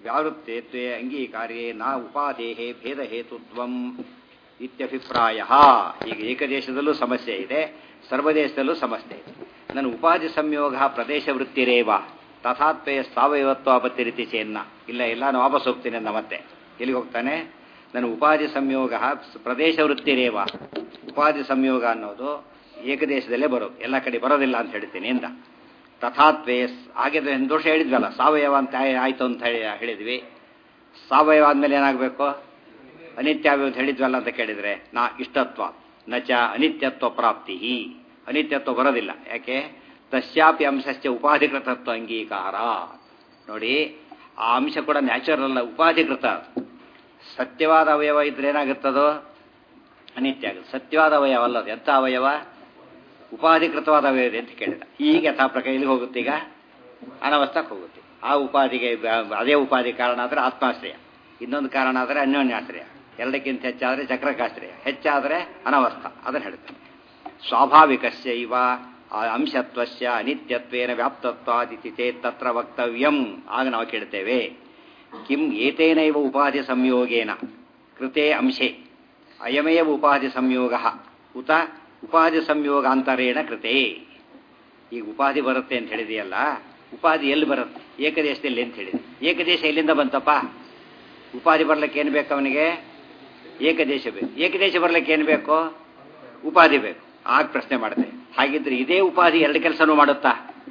ವ್ಯಾವೃತ್ತೇತ್ವೇ ಅಂಗೀಕಾರ್ಯೇ ನ ಉಪಾಧೇಹೇ ಭೇದ ಹೇತುತ್ವಂ ಇತ್ಯಭಿಪ್ರಾಯ ಈಗ ಏಕದೇಶದಲ್ಲೂ ಸಮಸ್ಯೆ ಇದೆ ಸರ್ವದೇಶದಲ್ಲೂ ಸಮಸ್ಯೆ ಇದೆ ನನ್ನ ಉಪಾಧಿ ಸಂಯೋಗ ಪ್ರದೇಶ ವೃತ್ತಿರೇವ ತಥಾತ್ವಯ ಸಾವಯವತ್ವ ಅಪತ್ತಿರಿತಿ ಚೇನ್ನ ಇಲ್ಲ ಇಲ್ಲ ನಾನು ವಾಪಸ್ ಹೋಗ್ತೀನಿ ಅಂದ ಮತ್ತೆ ಎಲ್ಲಿಗೆ ಹೋಗ್ತಾನೆ ನನ್ನ ಉಪಾಧಿ ಸಂಯೋಗ ಪ್ರದೇಶ ವೃತ್ತಿರೇವ ಉಪಾಧಿ ಸಂಯೋಗ ಅನ್ನೋದು ಏಕದೇಶದಲ್ಲೇ ಬರೋದು ಎಲ್ಲ ಕಡೆ ಬರೋದಿಲ್ಲ ಅಂತ ಹೇಳ್ತೀನಿ ಎಂದ ತಥಾತ್ವೇ ಹಾಗೆ ದೋಷ ಹೇಳಿದ್ವಲ್ಲ ಸಾವಯವ ಅಂತ ಆಯ್ತು ಅಂತ ಹೇಳಿ ಹೇಳಿದ್ವಿ ಸಾವಯವ ಆದ್ಮೇಲೆ ಏನಾಗಬೇಕು ಅನಿತ್ಯಾವ್ಯ ಅಂತ ಹೇಳಿದ್ವಲ್ಲ ಅಂತ ಕೇಳಿದ್ರೆ ನಾ ಇಷ್ಟತ್ವ ನಚ ಅನಿತ್ಯತ್ವ ಪ್ರಾಪ್ತಿ ಅನಿತ್ಯತ್ವ ಬರೋದಿಲ್ಲ ಯಾಕೆ ತಸ್ಯಾಪಿ ಅಂಶಸ್ಯ ಉಪಾಧಿಕೃತತ್ವ ಅಂಗೀಕಾರ ನೋಡಿ ಆ ಅಂಶ ಕೂಡ ನ್ಯಾಚುರಲ್ ಅಲ್ಲ ಉಪಾಧಿಕೃತ ಸತ್ಯವಾದ ಅವಯವ ಇದ್ರೆ ಏನಾಗುತ್ತದೋ ಅನಿತ್ಯ ಆಗುತ್ತೆ ಸತ್ಯವಾದ ಅವಯವ ಅಲ್ಲ ಅದು ಎಂಥ ಅವಯವ ಉಪಾಧಿಕೃತವಾದ ಅವಯವ ಇದೆ ಅಂತ ಕೇಳಿದ ಈಗ ಯಥಾ ಪ್ರಕಾರ ಎಲ್ಲಿಗೆ ಹೋಗುತ್ತೆ ಈಗ ಅನವಸ್ಥಕ್ಕೆ ಹೋಗುತ್ತೆ ಆ ಉಪಾಧಿಗೆ ಅದೇ ಉಪಾಧಿ ಕಾರಣ ಆದರೆ ಆತ್ಮಾಶ್ರಯ ಇನ್ನೊಂದು ಕಾರಣ ಆದರೆ ಅನ್ಯೋನ್ಯಾಶ್ರಯ ಎರಡಕ್ಕಿಂತ ಹೆಚ್ಚಾದರೆ ಚಕ್ರಕಾಶ್ರಯ ಹೆಚ್ಚಾದರೆ ಅನವಸ್ಥ ಅದನ್ನು ಹೇಳ್ತೇನೆ ಸ್ವಾಭಾವಿಕಸ್ಯ ಇವ ಅಂಶತ್ವಸ್ಯ ಅನಿತ್ಯತ್ವೇನ ವ್ಯಾಪ್ತತ್ವಾದಿತಿ ಚೇತ್ ತತ್ರ ವಕ್ತವ್ಯಂ ಆಗ ನಾವು ಕೇಳ್ತೇವೆ ಕಿಂ ಏತೇನೈವ ಉಪಾಧಿ ಸಂಯೋಗೇನ ಕೃತೆ ಅಂಶೆ ಅಯಮೇವ ಉಪಾಧಿ ಸಂಯೋಗ ಉತ ಉಪಾಧಿ ಸಂಯೋಗಾಂತರೇಣ ಕೃತೆ ಈಗ ಉಪಾಧಿ ಬರುತ್ತೆ ಅಂತ ಹೇಳಿದೆಯಲ್ಲ ಉಪಾಧಿ ಎಲ್ಲಿ ಬರುತ್ತೆ ಏಕದೇಶದಲ್ಲಿ ಅಂತ ಹೇಳಿದೆ ಏಕದೇಶ ಎಲ್ಲಿಂದ ಬಂತಪ್ಪ ಉಪಾಧಿ ಬರ್ಲಿಕ್ಕೆ ಏನು ಬೇಕು ಅವನಿಗೆ ಏಕದೇಶ ಬೇಕು ಏಕದೇಶ ಬರ್ಲಿಕ್ಕೆ ಏನು ಬೇಕು ಉಪಾಧಿ ಬೇಕು ಆಗ ಪ್ರಶ್ನೆ ಮಾಡಿದೆ ಹಾಗಿದ್ರೆ ಇದೇ ಉಪಾಧಿ ಎರಡು ಕೆಲಸನೂ ಮಾಡುತ್ತಾ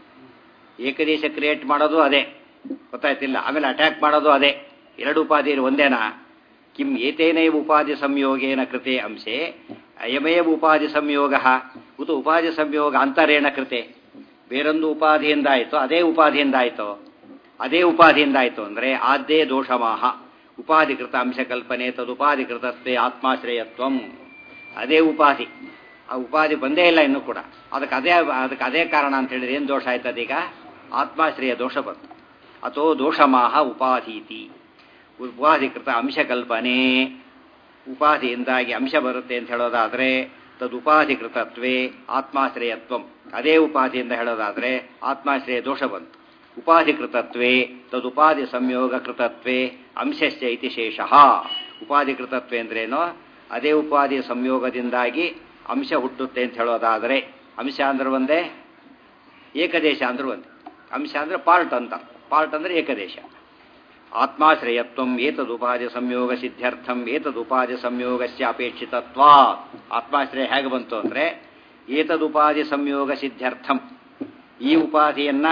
ಏಕದೇಶ ಕ್ರಿಯೇಟ್ ಮಾಡೋದು ಅದೇ ಗೊತ್ತಾಯ್ತಿಲ್ಲ ಆಮೇಲೆ ಅಟ್ಯಾಕ್ ಮಾಡೋದು ಅದೇ ಎರಡು ಉಪಾಧಿ ಒಂದೇನಾ ಕಿಂ ಏತೇನೈವ ಉಪಾಧಿ ಸಂಯೋಗೇನ ಕೃತೆ ಅಂಶೆ ಅಯಮೇವ ಉಪಾಧಿ ಸಂಯೋಗ ಉತ ಉಪಾಧಿ ಸಂಯೋಗ ಅಂತರೇಣ ಕೃತೆ ಬೇರೊಂದು ಉಪಾಧಿಯಿಂದಾಯಿತು ಅದೇ ಉಪಾಧಿಯಿಂದಾಯಿತು ಅದೇ ಉಪಾಧಿಯಿಂದಾಯಿತು ಅಂದರೆ ಆದ್ದೇ ದೋಷಮಾಹ ಉಪಾಧಿಕೃತ ಅಂಶಕಲ್ಪನೆ ತದುಪಾಧಿಕೃತತ್ವೇ ಆತ್ಮಾಶ್ರಯತ್ವಂ ಅದೇ ಉಪಾಧಿ ಆ ಉಪಾಧಿ ಬಂದೇ ಇಲ್ಲ ಇನ್ನೂ ಕೂಡ ಅದಕ್ಕೆ ಅದೇ ಅದಕ್ಕೆ ಅದೇ ಕಾರಣ ಅಂತ ಹೇಳಿದ್ರೆ ಏನು ದೋಷ ಆಯ್ತದ ಈಗ ಆತ್ಮಾಶ್ರಯ ದೋಷ ಬಂತು ಅಥೋ ದೋಷಮಾಹ ಉಪಾಧೀತಿ ಉಪಾಧಿಕೃತ ಅಂಶಕಲ್ಪನೆ ಉಪಾಧಿಯಿಂದಾಗಿ ಅಂಶ ಬರುತ್ತೆ ಅಂತ ಹೇಳೋದಾದರೆ ತದುಪಾಧಿಕೃತತ್ವೇ ಆತ್ಮಾಶ್ರಯತ್ವಂ ಅದೇ ಉಪಾಧಿಯಿಂದ ಹೇಳೋದಾದರೆ ಆತ್ಮಾಶ್ರಯ ದೋಷ ಬಂತು ಉಪಾಧಿಕೃತತ್ವೇ ತದುಪಾಧಿ ಸಂಯೋಗ ಕೃತತ್ವೇ ಅಂಶಸ್ಯ ಇತಿ ಶೇಷಃ ಉಪಾಧಿಕೃತತ್ವೇ ಅಂದ್ರೇನೋ ಅದೇ ಉಪಾಧಿ ಸಂಯೋಗದಿಂದಾಗಿ ಅಂಶ ಹುಟ್ಟುತ್ತೆ ಅಂತ ಹೇಳೋದಾದರೆ ಅಂಶ ಅಂದ್ರೆ ಒಂದೇ ಏಕದೇಶ ಅಂದ್ರೆ ಒಂದೇ ಅಂಶ ಅಂದ್ರೆ ಪಾರ್ಟ್ ಅಂತ ಪಾರ್ಟ್ ಅಂದ್ರೆ ಏಕದೇಶ ಆತ್ಮಾಶ್ರಯತ್ವಂ ಏತದುಪಾಧಿ ಸಂಯೋಗ ಸಿದ್ಧಾರ್ಥಂ ಏತದುಪಾಧಿ ಸಂಯೋಗಸ್ಯ ಅಪೇಕ್ಷಿತತ್ವ ಆತ್ಮಾಶ್ರಯ ಹೇಗೆ ಬಂತು ಅಂದರೆ ಏತದುಪಾಧಿ ಸಂಯೋಗ ಸಿದ್ಧಾರ್ಥಂ ಈ ಉಪಾಧಿಯನ್ನ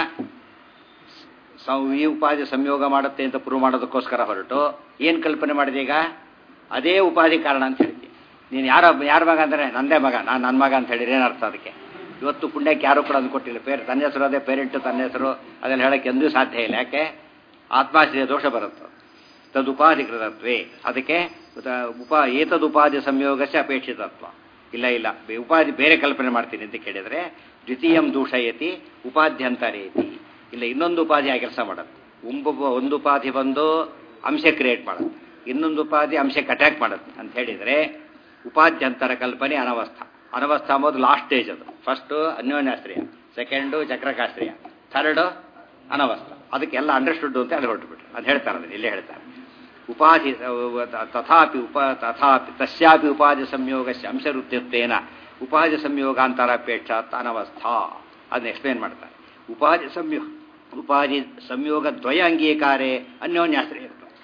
ಈ ಉಪಾಧಿ ಸಂಯೋಗ ಮಾಡುತ್ತೆ ಅಂತ ಪ್ರೂವ್ ಮಾಡೋದಕ್ಕೋಸ್ಕರ ಹೊರಟು ಏನು ಕಲ್ಪನೆ ಮಾಡಿದೆ ಈಗ ಅದೇ ಉಪಾಧಿ ಕಾರಣ ಅಂತ ಹೇಳ್ತೀನಿ ನೀನು ಯಾರ ಯಾರ ಮಗ ಅಂದರೆ ನಂದೇ ಮಗ ನಾನು ನನ್ನ ಮಗ ಅಂತ ಹೇಳಿದ್ರೆ ಏನರ್ಥ ಅದಕ್ಕೆ ಇವತ್ತು ಪುಣ್ಯಕ್ಕೆ ಯಾರು ಕೂಡ ಅಂದು ಕೊಟ್ಟಿಲ್ಲ ಪೇರ್ ತನ್ನ ಹೆಸರು ಅದೇ ಪೇರೆಂಟು ತನ್ನ ಹೆಸರು ಅದನ್ನು ಹೇಳೋಕ್ಕೆ ಎಂದೂ ಸಾಧ್ಯ ಇಲ್ಲ ಯಾಕೆ ಆತ್ಮಾಶ್ರಯ ದೋಷ ಬರುತ್ತೆ ತದುಪಾಧಿಕೃತತ್ವೇ ಅದಕ್ಕೆ ಉಪ ಏತದುಪಾಧಿ ಸಂಯೋಗಕ್ಕೆ ಅಪೇಕ್ಷಿತತ್ವ ಇಲ್ಲ ಇಲ್ಲ ಉಪಾಧಿ ಬೇರೆ ಕಲ್ಪನೆ ಮಾಡ್ತೀನಿ ಅಂತ ಕೇಳಿದರೆ ದ್ವಿತೀಯಂ ದೂಷಯತಿ ಉಪಾಧ್ಯಂತರೇತಿ ಇಲ್ಲ ಇನ್ನೊಂದು ಉಪಾಧಿ ಆ ಕೆಲಸ ಮಾಡೋದು ಒಂಬ ಒಂದು ಉಪಾಧಿ ಬಂದು ಅಂಶ ಕ್ರಿಯೇಟ್ ಮಾಡೋದು ಇನ್ನೊಂದು ಉಪಾಧಿ ಅಂಶಕ್ಕೆ ಅಟ್ಯಾಕ್ ಮಾಡುತ್ತೆ ಅಂತ ಹೇಳಿದರೆ ಉಪಾಧ್ಯಂತರ ಕಲ್ಪನೆ ಅನವಸ್ಥ ಅನವಸ್ಥ ಅಂಬೋದು ಲಾಸ್ಟ್ ಸ್ಟೇಜ್ ಅದು ಫಸ್ಟು ಅನ್ಯೋನ್ಯಾಶ್ರಯ ಸೆಕೆಂಡು ಚಕ್ರಕಾಶ್ರಯ ಥರ್ಡು ಅನವಸ್ಥ ಅದಕ್ಕೆಲ್ಲ ಅಂಡರ್ಸ್ಟುಡ್ ಅಂತ ಅಲ್ಲಿ ಹೊರಟುಬಿಟ್ರು ಅದು ಹೇಳ್ತಾರೆ ಅದನ್ನು ಇಲ್ಲೇ ಹೇಳ್ತಾರೆ ಉಪಾಧಿ ತಥಾಪಿ ಉಪ ತಥಾಪಿ ತಸ್ಯಾಪಿ ಉಪಾಧಿ ಸಂಯೋಗಸ್ಯ ಅಂಶವೃತ್ತಿತ್ವೇನ ಉಪಾಧಿ ಸಂಯೋಗಾಂತರಾಪೇಕ್ಷ ಅನವಸ್ಥಾ ಅದನ್ನ ಎಕ್ಸ್ಪ್ಲೇನ್ ಮಾಡ್ತಾರೆ ಉಪಾಧಿ ಸಂಯೋಗ ಉಪಾಧಿ ಸಂಯೋಗ ದ್ವಯ ಅಂಗೀಕಾರೇ ಅನ್ಯೋನ್ಯಾಶ್ರಯ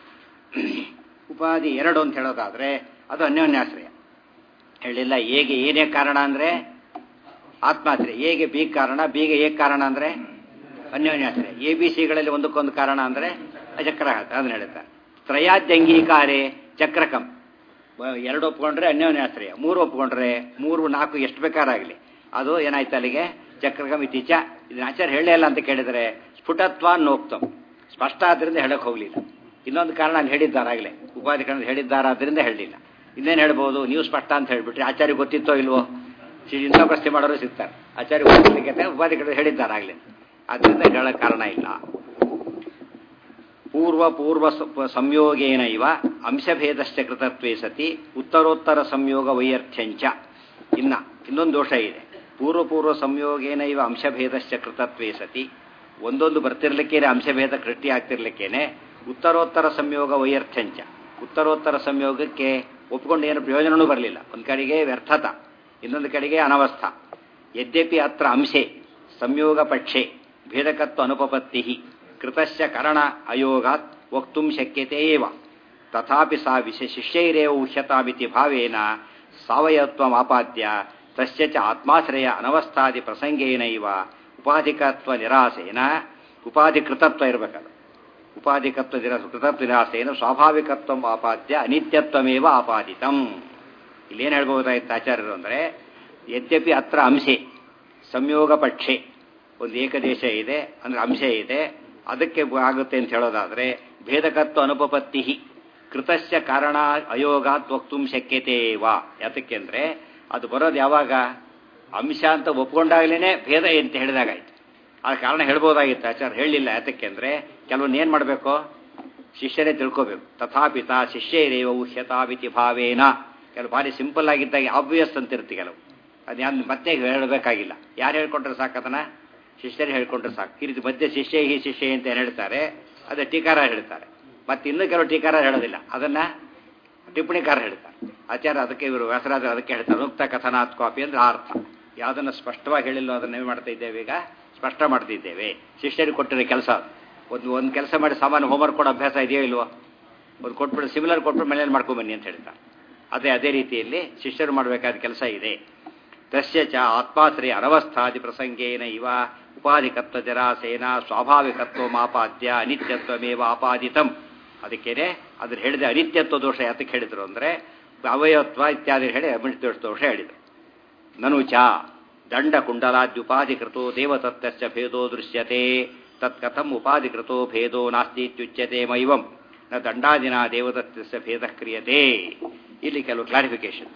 ಉಪಾಧಿ ಎರಡು ಅಂತ ಹೇಳೋದಾದ್ರೆ ಅದು ಅನ್ಯೋನ್ಯಾಶ್ರಯ ಹೇಳಿಲ್ಲ ಹೇಗೆ ಏನೇ ಕಾರಣ ಅಂದರೆ ಆತ್ಮಾಶ್ರಯ ಹೇಗೆ ಬಿ ಕಾರಣ ಬಿಗೆ ಏ ಕಾರಣ ಅಂದರೆ ಅನ್ಯೋನ್ಯಾಶ್ರಯ ಎ ಬಿ ಸಿಗಳಲ್ಲಿ ಒಂದಕ್ಕೊಂದು ಕಾರಣ ಅಂದರೆ ಚಕ್ರ ಅದನ್ನ ಹೇಳ್ತಾರೆ ತ್ರಯಾದ್ಯಂಗೀಕಾರೇ ಚಕ್ರಕಂ ಎರಡು ಒಪ್ಕೊಂಡ್ರೆ ಅನ್ಯೋನ್ಯಾಶ್ರಯ ಮೂರು ಒಪ್ಕೊಂಡ್ರೆ ಮೂರು ನಾಲ್ಕು ಎಷ್ಟು ಬೇಕಾರಾಗಲಿ ಅದು ಏನಾಯ್ತು ಅಲ್ಲಿಗೆ ಚಕ್ರಕಂ ಇತ್ತೀಚ ಇದನ್ನ ಆಚಾರ್ಯ ಹೇಳೇ ಇಲ್ಲ ಅಂತ ಕೇಳಿದರೆ ಸ್ಫುಟತ್ವ ನೋಕ್ತಂ ಸ್ಪಷ್ಟ ಆದ್ರಿಂದ ಹೇಳಕ್ ಹೋಗಲಿಲ್ಲ ಇನ್ನೊಂದು ಕಾರಣ ಅಲ್ಲಿ ಹೇಳಿದ್ದಾರಾಗಲೇ ಉಪಾಧಿ ಕಾರಣ ಹೇಳಿದ್ದಾರಾದ್ರಿಂದ ಹೇಳಲಿಲ್ಲ ಇನ್ನೇನು ಹೇಳ್ಬೋದು ನೀವು ಸ್ಪಷ್ಟ ಅಂತ ಹೇಳ್ಬಿಟ್ರಿ ಆಚಾರ್ಯ ಗೊತ್ತಿತ್ತೋ ಇಲ್ವೋ ಇಂಥ ಪ್ರಶ್ನೆ ಮಾಡೋರು ಸಿಗ್ತಾರೆ ಆಚಾರ್ಯ ಗೊತ್ತಿದ್ದಕ್ಕೆ ಉಪಾಧಿ ಕಡೆ ಹೇಳಿದ್ದಾರಾಗಲೇ ಅದರಿಂದ ಹೇಳೋಕ್ಕೆ ಕಾರಣ ಇಲ್ಲ ಪೂರ್ವ ಪೂರ್ವ ಸಂಯೋಗೇನ ಇವ ಅಂಶಭೇದಶ್ಚ ಕೃತತ್ವೇ ಸತಿ ಉತ್ತರೋತ್ತರ ಸಂಯೋಗ ವೈಯರ್ಥ್ಯಂಚ ಇನ್ನ ಇನ್ನೊಂದು ದೋಷ ಇದೆ ಪೂರ್ವ ಪೂರ್ವ ಸಂಯೋಗೇನ ಇವ ಅಂಶಭೇದಶ್ಚ ಕೃತತ್ವೇ ಸತಿ ಒಂದೊಂದು ಬರ್ತಿರ್ಲಿಕ್ಕೇನೆ ಅಂಶಭೇದ ಕೃಷ್ಟಿ ಆಗ್ತಿರ್ಲಿಕ್ಕೇನೆ ಉತ್ತರೋತ್ತರ ಸಂಯೋಗ ವೈಯರ್ಥ್ಯಂಚ ಉತ್ತರೋತ್ತರ ಸಂಯೋಗಕ್ಕೆ ಒಪ್ಕೊಂಡು ಏನು ಪ್ರಯೋಜನವೂ ಬರಲಿಲ್ಲ ಒಂದು ಕಡೆಗೆ ವ್ಯರ್ಥತ ಇನ್ನೊಂದು ಕಡೆಗೆ ಅನವಸ್ಥ ಯದ್ಯಪಿ ಅತ್ರ ಅಂಶೆ ಸಂಯೋಗ ಪಕ್ಷೆ ಭೇದಕತ್ವ ಅನುಪಪತ್ತಿ ಕೃತಶ್ಚ ಕರಣ ಅಯೋಗಾತ್ ವಕ್ತು ಶಕ್ಯತೆ ಏವ ತಥಾಪಿ ಸಾ ವಿಶ ಶಿಷ್ಯೈರೇವ ಉಹ್ಯತಾಮಿತಿ ಭಾವೇನ ಸಾವಯತ್ವಮಾಪಾದ್ಯ ತಸ್ಯ ಚ ಆತ್ಮಾಶ್ರಯ ಅನವಸ್ಥಾದಿ ಪ್ರಸಂಗೇನೈವ ಉಪಾಧಿಕತ್ವ ನಿರಾಸೇನ ಉಪಾಧಿಕೃತತ್ವ ಇರಬೇಕದು ಉಪಾಧಿಕತ್ವ ನಿರ ಕೃತತ್ವ ನಿರಾಸೇನ ಸ್ವಾಭಾವಿಕತ್ವ ಆಪಾದ್ಯ ಅನಿತ್ಯತ್ವಮೇವ ಆಪಾದಿತಂ ಇಲ್ಲೇನು ಹೇಳ್ಬಹುದಾಯ್ತು ಆಚಾರ್ಯರು ಅಂದರೆ ಯದ್ಯಪಿ ಅತ್ರ ಅಂಶೆ ಸಂಯೋಗ ಪಕ್ಷೆ ಒಂದು ಏಕದೇಶ ಇದೆ ಅಂದ್ರೆ ಅಂಶ ಇದೆ ಅದಕ್ಕೆ ಆಗುತ್ತೆ ಅಂತ ಹೇಳೋದಾದ್ರೆ ಭೇದಕತ್ವ ಅನುಪಪತ್ತಿ ಕೃತಸ್ಯ ಕಾರಣ ಅಯೋಗಾತ್ ವಕ್ತು ಶಕ್ಯತೆ ವಾ ಯಾತಕ್ಕೆಂದ್ರೆ ಅದು ಬರೋದು ಯಾವಾಗ ಅಂಶ ಅಂತ ಒಪ್ಕೊಂಡಾಗ್ಲೇ ಭೇದ ಅಂತ ಹೇಳಿದಾಗಾಯ್ತು ಆ ಕಾರಣ ಹೇಳ್ಬೋದಾಗಿತ್ತು ಆಚಾರ್ಯ ಹೇಳಲಿಲ್ಲ ಯಾತಕ್ಕೆಂದ್ರೆ ಕೆಲವನ್ನ ಏನು ಮಾಡಬೇಕು ಶಿಷ್ಯರೇ ತಿಳ್ಕೋಬೇಕು ತಥಾಪಿತ ಶಿಷ್ಯರೇವ ಉಹ್ಯತಾವಿತಿ ಭಾವೇನ ಕೆಲವು ಭಾರಿ ಸಿಂಪಲ್ ಆಗಿದ್ದಾಗ ಆಬ್ವಿಯಸ್ ಅಂತ ಇರುತ್ತೆ ಕೆಲವು ಅದು ಯಾರು ಮತ್ತೆ ಹೇಳಬೇಕಾಗಿಲ್ಲ ಯಾರು ಹೇಳ್ಕೊಂಡ್ರೆ ಸಾಕು ಅದನ್ನ ಶಿಷ್ಯರು ಹೇಳ್ಕೊಂಡ್ರೆ ಸಾಕು ಈ ರೀತಿ ಮಧ್ಯೆ ಶಿಷ್ಯ ಹಿ ಶಿಷ್ಯ ಅಂತ ಏನು ಹೇಳ್ತಾರೆ ಅದೇ ಟೀಕಾರ ಹೇಳ್ತಾರೆ ಮತ್ತೆ ಇನ್ನೂ ಕೆಲವು ಟೀಕಾರ ಹೇಳೋದಿಲ್ಲ ಅದನ್ನ ಟಿಪ್ಪಣಿಕಾರ ಹೇಳ್ತಾರೆ ಆಚಾರ್ಯ ಅದಕ್ಕೆ ಇವರು ವ್ಯಾಸರಾಜ ಅದಕ್ಕೆ ಹೇಳ್ತಾರೆ ಅನುಕ್ತ ಕಥನಾತ್ ಕಾಪಿ ಅಂದ್ರೆ ಆ ಅರ್ಥ ಯಾವುದನ್ನು ಸ್ಪಷ್ಟವಾಗಿ ಹೇಳಿಲ್ಲ ಅದನ್ನ ಏನು ಮಾಡ್ತಾ ಇದ್ದೇವೆ ಈಗ ಸ್ಪಷ್ಟ ಮಾಡ್ತಿದ್ದೇವೆ ಶಿಷ್ಯರಿಗೆ ಕೊಟ್ಟಿರೋ ಕೆಲಸ ಒಂದು ಒಂದು ಕೆಲಸ ಮಾಡಿ ಸಾಮಾನ್ಯ ಹೋಮ್ವರ್ಕ್ ಕೊಡೋ ಅಭ್ಯಾಸ ಇದೆಯೋ ಇಲ್ವೋ ಒಂದು ಕೊಟ್ಬಿಟ್ಟು ಸಿಮಿಲರ್ ಕೊಟ್ಬಿಟ್ಟು ಮನೇಲಿ ಮಾಡ್ಕೊಂಬನ್ನಿ ಅಂತ ಹೇಳ್ತಾರೆ ಅದೇ ಅದೇ ರೀತಿಯಲ್ಲಿ ಶಿಷ್ಯರು ಮಾಡಬೇಕಾದ ಕೆಲಸ ಇದೆ ತಸ್ಯ ಚ ಆತ್ಮಾಶ್ರಯ ಅನವಸ್ಥಾದಿ ಪ್ರಸಂಗೇನ ಇವ ಉಪಾಧಿಕತ್ವ ಜರಾಸೇನ ಸ್ವಾಭಾವಿಕತ್ವ ಮಾಪಾದ್ಯ ಅನಿತ್ಯತ್ವಮೇವ ಆಪಾದಿತಂ ಅದಕ್ಕೇನೆ ಅದ್ರ ಹೇಳಿದ ಅನಿತ್ಯತ್ವ ದೋಷ ಯಾತಕ್ಕೆ ಹೇಳಿದ್ರು ಅಂದರೆ ಅವಯತ್ವ ಇತ್ಯಾದಿ ಹೇಳಿ ಅಮಿತ ದೋಷ ಹೇಳಿದರು ನನು ಚ ದಂಡ ಕುಂಡಲಾದ್ಯುಪಾಧಿಕೃತೋ ದೇವತತ್ವಶ್ಚ ಭೇದೋ ದೃಶ್ಯತೆ ತತ್ಕಥಂ ಉಪಾಧಿಕೃತೋ ಭೇದೋ ನಾಸ್ತಿ ಇತ್ಯುಚ್ಯತೆ ಮೈವಂ ನ ದಂಡಾದಿನ ದೇವದತ್ತಸ್ಯ ಭೇದ ಕ್ರಿಯತೆ ಇಲ್ಲಿ ಕೆಲವು ಕ್ಲಾರಿಫಿಕೇಶನ್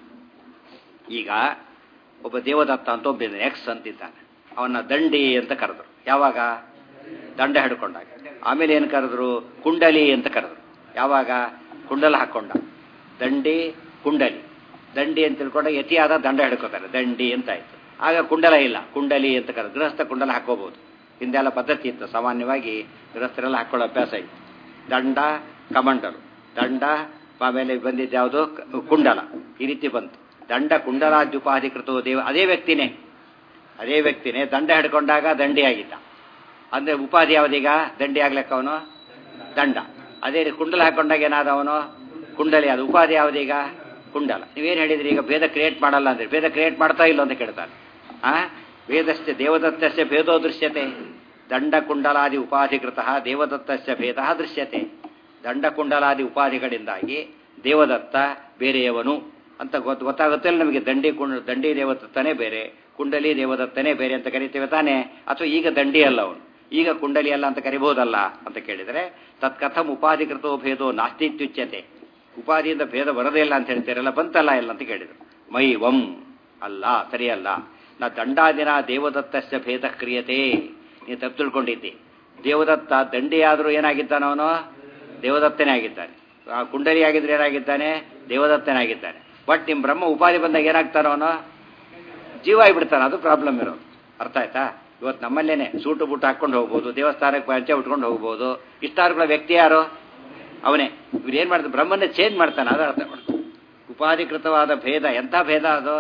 ಈಗ ಒಬ್ಬ ದೇವದತ್ತ ಅಂತ ಒಬ್ಬ ಎಕ್ಸ್ ಅಂತಿದ್ದಾನೆ ಅವನ್ನ ದಂಡಿ ಅಂತ ಕರೆದ್ರು ಯಾವಾಗ ದಂಡ ಹಿಡ್ಕೊಂಡಾಗ ಆಮೇಲೆ ಏನು ಕರೆದ್ರು ಕುಂಡಲಿ ಅಂತ ಕರೆದ್ರು ಯಾವಾಗ ಕುಂಡಲ ಹಾಕೊಂಡ ದಂಡಿ ಕುಂಡಲಿ ದಂಡಿ ಅಂತ ತಿಳ್ಕೊಂಡಾಗ ಯತಿಯಾದ ದಂಡ ಹಿಡ್ಕೋತಾರೆ ದಂಡಿ ಅಂತ ಆಯ್ತು ಆಗ ಕುಂಡಲ ಇಲ್ಲ ಕುಂಡಲಿ ಅಂತ ಕರೆದು ಗೃಹಸ್ಥ ಕುಂಡಲ ಹಾಕೋಬಹುದು ಹಿಂದೆಲ್ಲ ಪದ್ಧತಿ ಇತ್ತು ಸಾಮಾನ್ಯವಾಗಿ ಗೃಹಸ್ಥರೆಲ್ಲ ಹಾಕೊಳ್ಳೋ ಅಭ್ಯಾಸ ಇತ್ತು ದಂಡ ಕಮಂಡಲು ದಂಡ ಆಮೇಲೆ ಬಂದಿದ್ದು ಯಾವುದು ಕುಂಡಲ ಈ ರೀತಿ ಬಂತು ದಂಡ ಕುಂಡಲಾದ್ಯುಪಾಧಿಕೃತೋ ದೇವ ಅದೇ ವ್ಯಕ್ತಿನೇ ಅದೇ ವ್ಯಕ್ತಿನೇ ದಂಡ ಹಿಡ್ಕೊಂಡಾಗ ದಂಡಿ ಆಗಿದ್ದ ಅಂದ್ರೆ ಉಪಾಧಿ ಯಾವ್ದೀಗ ದಂಡಿ ಆಗ್ಲಿಕ್ಕೆ ಅವನು ದಂಡ ಅದೇ ರೀತಿ ಕುಂಡಲ ಹಾಕೊಂಡಾಗ ಏನಾದ ಅವನು ಕುಂಡಲಿ ಅದು ಉಪಾಧಿ ಯಾವ್ದೀಗ ಕುಂಡಲ ನೀವೇನು ಹೇಳಿದ್ರಿ ಈಗ ಭೇದ ಕ್ರಿಯೇಟ್ ಮಾಡಲ್ಲ ಅಂದ್ರೆ ಭೇದ ಕ್ರಿಯೇಟ್ ಮಾಡ್ತಾ ಇಲ್ಲ ಅಂತ ಕೇಳ್ತಾನೆ ಆ ವೇದಸ್ಯ ದೇವದತ್ತಸ್ಯ ಭೇದೋ ದೃಶ್ಯತೆ ದಂಡ ಕುಂಡಲಾದಿ ಉಪಾಧಿಕೃತ ದೇವದತ್ತಸ್ಯ ಭೇದ ದೃಶ್ಯತೆ ದಂಡ ಕುಂಡಲಾದಿ ಉಪಾಧಿಗಳಿಂದಾಗಿ ದೇವದತ್ತ ಬೇರೆಯವನು ಅಂತ ಗೊತ್ತು ಗೊತ್ತಾಗುತ್ತೆ ನಮಗೆ ದಂಡಿ ಕುಂಡ ದಂಡಿ ದೇವದತ್ತನೇ ಬೇರೆ ಕುಂಡಲಿ ದೇವದತ್ತನೇ ಬೇರೆ ಅಂತ ಕರಿತೇವೆ ತಾನೇ ಅಥವಾ ಈಗ ದಂಡಿ ಅಲ್ಲ ಅವನು ಈಗ ಕುಂಡಲಿ ಅಲ್ಲ ಅಂತ ಕರಿಬಹುದಲ್ಲ ಅಂತ ಕೇಳಿದರೆ ತತ್ಕಥಂ ಉಪಾಧಿಕೃತೋ ಭೇದೋ ನಾಸ್ತಿತ್ಯುಚ್ಯತೆ ಉಪಾಧಿಯಿಂದ ಭೇದ ಬರದೇ ಇಲ್ಲ ಅಂತ ಹೇಳ್ತೀರಲ್ಲ ಬಂತಲ್ಲ ಇಲ್ಲ ಅಂತ ಕೇಳಿದರು ಮೈ ವಂ ಅಲ್ಲ ಸರಿಯಲ್ಲ ನಾ ದಂಡಾದಿನ ದೇವದತ್ತಸ್ಯ ಭೇದ ಕ್ರಿಯತೆ ನೀನು ತಪ್ಪು ತಿಳ್ಕೊಂಡಿದ್ದಿ ದೇವದತ್ತ ದಂಡಿಯಾದರೂ ಏನಾಗಿದ್ದಾನವನು ದೇವದತ್ತನೇ ಆಗಿದ್ದಾನೆ ಆ ಕುಂಡಲಿ ಆಗಿದ್ರೆ ಏನಾಗಿದ್ದಾನೆ ದೇವದತ್ತನೇ ಆಗಿದ್ದಾನೆ ಬಟ್ ನಿಮ್ಮ ಬ್ರಹ್ಮ ಉಪಾಧಿ ಬಂದಾಗ ಏನಾಗ್ತಾನವನು ಜೀವ ಆಗಿಬಿಡ್ತಾನೆ ಅದು ಪ್ರಾಬ್ಲಮ್ ಇರೋದು ಅರ್ಥ ಆಯ್ತಾ ಇವತ್ತು ನಮ್ಮಲ್ಲೇನೆ ಸೂಟು ಬೂಟು ಹಾಕೊಂಡು ಹೋಗ್ಬೋದು ದೇವಸ್ಥಾನಕ್ಕೆ ಪಂಚೆ ಉಟ್ಕೊಂಡು ಹೋಗ್ಬೋದು ಇಷ್ಟಾರ್ಗಳ ವ್ಯಕ್ತಿ ಯಾರು ಅವನೇ ಇವ್ರು ಏನು ಮಾಡ್ತಾರೆ ಬ್ರಹ್ಮನ್ನೇ ಚೇಂಜ್ ಮಾಡ್ತಾನೆ ಅದು ಅರ್ಥ ಮಾಡ್ತಾರೆ ಉಪಾಧಿಕೃತವಾದ ಭೇದ ಎಂಥ ಭೇದ ಅದು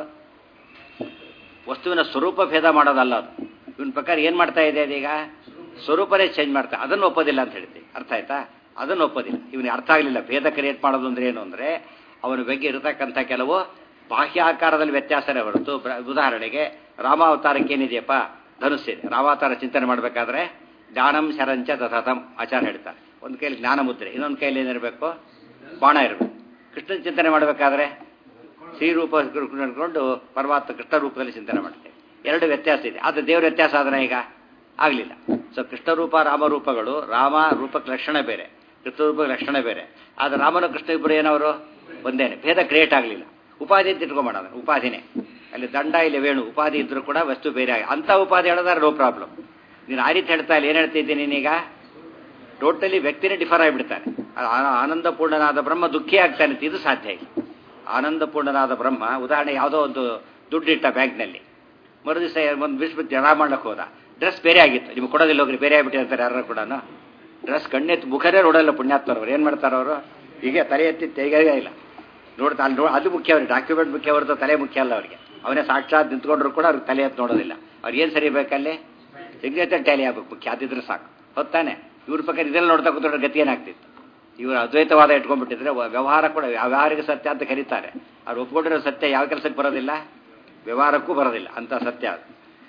ವಸ್ತುವಿನ ಸ್ವರೂಪ ಭೇದ ಮಾಡೋದಲ್ಲ ಅದು ಇವನ ಪ್ರಕಾರ ಏನು ಮಾಡ್ತಾ ಇದೆ ಅದೀಗ ಸ್ವರೂಪನೇ ಚೇಂಜ್ ಮಾಡ್ತಾ ಅದನ್ನು ಒಪ್ಪೋದಿಲ್ಲ ಅಂತ ಹೇಳ್ತೀವಿ ಅರ್ಥ ಆಯ್ತಾ ಅದನ್ನು ಒಪ್ಪೋದಿಲ್ಲ ಇವನಿಗೆ ಅರ್ಥ ಆಗಲಿಲ್ಲ ಭೇದ ಕ್ರಿಯೇಟ್ ಮಾಡೋದು ಅಂದ್ರೆ ಏನು ಅಂದರೆ ಅವನ ಬಗ್ಗೆ ಇರತಕ್ಕಂಥ ಕೆಲವು ಬಾಹ್ಯ ಆಕಾರದಲ್ಲಿ ವ್ಯತ್ಯಾಸನೇ ಹೊರತು ಉದಾಹರಣೆಗೆ ರಾಮಾವತಾರಕ್ಕೆ ಏನಿದೆಯಪ್ಪ ಧನುಸ್ಸಿದೆ ರಾಮಾವತಾರ ಚಿಂತನೆ ಮಾಡಬೇಕಾದ್ರೆ ಜ್ಞಾನಂ ಶರಂಚ ತಥತಂ ಆಚಾರ ಹೇಳ್ತಾರೆ ಒಂದು ಕೈಲಿ ಜ್ಞಾನ ಮುದ್ರೆ ಇನ್ನೊಂದು ಕೈಲಿ ಏನಿರಬೇಕು ಬಾಣ ಇರಬೇಕು ಕೃಷ್ಣನ ಚಿಂತನೆ ಮಾಡಬೇಕಾದ್ರೆ ಶ್ರೀರೂಪ ನಡ್ಕೊಂಡು ಪರಮಾತ್ಮ ಕೃಷ್ಣ ರೂಪದಲ್ಲಿ ಚಿಂತನೆ ಮಾಡ್ತೇವೆ ಎರಡು ವ್ಯತ್ಯಾಸ ಇದೆ ಆದರೆ ದೇವ್ರ ವ್ಯತ್ಯಾಸ ಆದ್ರೆ ಈಗ ಆಗಲಿಲ್ಲ ಸೊ ಕೃಷ್ಣ ರೂಪ ರಾಮರೂಪಗಳು ರಾಮ ರೂಪಕ್ಕೆ ಲಕ್ಷಣ ಬೇರೆ ಕೃಷ್ಣ ರೂಪಕ್ಕೆ ಲಕ್ಷಣ ಬೇರೆ ಆದರೆ ರಾಮನ ಕೃಷ್ಣ ಇಬ್ಬರು ಏನವರು ಒಂದೇನೆ ಭೇದ ಕ್ರಿಯೇಟ್ ಆಗಲಿಲ್ಲ ಉಪಾಧಿ ಅಂತ ಇಟ್ಕೊಂಬೋಣ ಉಪಾಧಿನೇ ಅಲ್ಲಿ ದಂಡ ಇಲ್ಲಿ ವೇಣು ಉಪಾಧಿ ಇದ್ರೂ ಕೂಡ ವಸ್ತು ಬೇರೆ ಆಗಿ ಅಂಥ ಉಪಾಧಿ ಹೇಳಿದ್ರೆ ನೋ ಪ್ರಾಬ್ಲಮ್ ನೀನು ಆ ರೀತಿ ಹೇಳ್ತಾ ಇಲ್ಲ ಏನು ಹೇಳ್ತಿದ್ದೀನಿ ನೀನೀಗ ಟೋಟಲಿ ವ್ಯಕ್ತಿನೇ ಡಿಫರ್ ಆಗಿಬಿಡ್ತಾನೆ ಆನಂದಪೂರ್ಣನಾದ ಬ್ರಹ್ಮ ದುಃಖಿ ಆಗ್ತಾನೆ ಇದು ಸಾಧ್ಯ ಇಲ್ಲ ಆನಂದಪೂರ್ಣನಾದ ಬ್ರಹ್ಮ ಉದಾಹರಣೆ ಯಾವುದೋ ಒಂದು ದುಡ್ಡಿಟ್ಟ ಬ್ಯಾಂಕ್ನಲ್ಲಿ ಮರುದಿವಸ ಒಂದು ಬಿಸ್ಬಿಟ್ಟು ಜನ ಮಾಡ್ಲಿಕ್ಕೆ ಹೋದ ಡ್ರೆಸ್ ಬೇರೆ ಆಗಿತ್ತು ನಿಮ್ಗೆ ಕೊಡೋದಿಲ್ಲ ಹೋಗ್ರಿ ಬೇರೆ ಆಗಿಬಿಟ್ಟಿರ್ತಾರೆ ಯಾರು ಕೂಡ ಡ್ರೆಸ್ ಕಣ್ಣೆತ್ತಿ ಮುಖರೇ ನೋಡಲ್ಲ ಪುಣ್ಯಾತ್ಮರವ್ರು ಏನು ಮಾಡ್ತಾರೆ ಅವರು ಹೀಗೆ ತಲೆ ಎತ್ತಿ ತೆಗೆಯೇ ಇಲ್ಲ ನೋಡ್ತಾ ಅಲ್ಲಿ ನೋ ಅದು ಮುಖ್ಯ ಅವ್ರಿಗೆ ಡಾಕ್ಯುಮೆಂಟ್ ಮುಖ್ಯ ಹೊರತು ತಲೆ ಮುಖ್ಯ ಅಲ್ಲ ಅವರಿಗೆ ಅವನೇ ಸಾಕ್ಷಾತ್ ನಿಂತ್ಕೊಂಡ್ರು ಕೂಡ ಅವ್ರಿಗೆ ತಲೆ ಎತ್ತು ನೋಡೋದಿಲ್ಲ ಅವ್ರಿಗೆ ಏನು ಸರಿ ಬೇಕಲ್ಲಿ ಸಿಗ್ನೇಚರ್ ಟ್ಯಾಲಿ ಆಗ್ಬೇಕು ಮುಖ್ಯ ಅದಿದ್ರೆ ಸಾಕು ಹೊತ್ತಾನೆ ಇವ್ರ ಪ್ರಕಾರ ಇದೆಲ್ಲ ನೋಡ್ತಾ ಕೂತ್ಕೊಂಡ್ರೆ ಗತಿ ಏನಾಗ್ತಿತ್ತು ಇವರು ಅದ್ವೈತವಾದ ಇಟ್ಕೊಂಡ್ಬಿಟ್ಟಿದ್ರೆ ವ- ವ್ಯವಹಾರ ಕೂಡ ವ್ಯವಹಾರಿಕ ಸತ್ಯ ಅಂತ ಕರೀತಾರೆ ಅವ್ರು ಒಪ್ಕೊಂಡಿರೋ ಸತ್ಯ ಯಾವ ಕೆಲಸಕ್ಕೆ ಬರೋದಿಲ್ಲ ವ್ಯವಹಾರಕ್ಕೂ ಬರೋದಿಲ್ಲ ಅಂತ ಸತ್ಯ ಅದು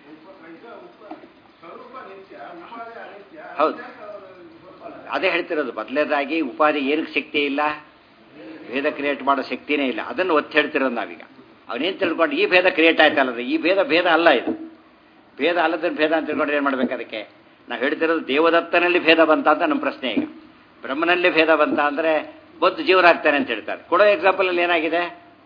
ಹೌದು ಅದೇ ಹೇಳ್ತಿರೋದು ಮೊದಲನೇದಾಗಿ ಉಪಾಧಿ ಏನಕ್ಕೆ ಶಕ್ತಿ ಇಲ್ಲ ಭೇದ ಕ್ರಿಯೇಟ್ ಮಾಡೋ ಶಕ್ತಿನೇ ಇಲ್ಲ ಅದನ್ನು ಒತ್ತಿ ಹೇಳ್ತಿರೋದು ನಾವೀಗ ಅವನೇನು ತಿಳ್ಕೊಂಡು ಈ ಭೇದ ಕ್ರಿಯೇಟ್ ಆಯ್ತಲ್ಲ ಈ ಭೇದ ಭೇದ ಅಲ್ಲ ಇದು ಭೇದ ಅಲ್ಲದ ಭೇದ ಅಂತ ತಿಳ್ಕೊಂಡ್ರೆ ಏನು ಮಾಡ್ಬೇಕು ಅದಕ್ಕೆ ನಾವು ಹೇಳ್ತಿರೋದು ದೇವದತ್ತನಲ್ಲಿ ಭೇದ ಬಂತ ಅಂತ ನಮ್ಮ ಪ್ರಶ್ನೆ ಈಗ ಬ್ರಹ್ಮನಲ್ಲಿ ಭೇದ ಬಂತ ಅಂದರೆ ಬದ್ದು ಜೀವರಾಗ್ತಾನೆ ಅಂತ ಹೇಳ್ತಾರೆ ಕೊಡೋ ಎಕ್ಸಾಂಪಲಲ್ಲಿ ಏನಾಗಿದೆ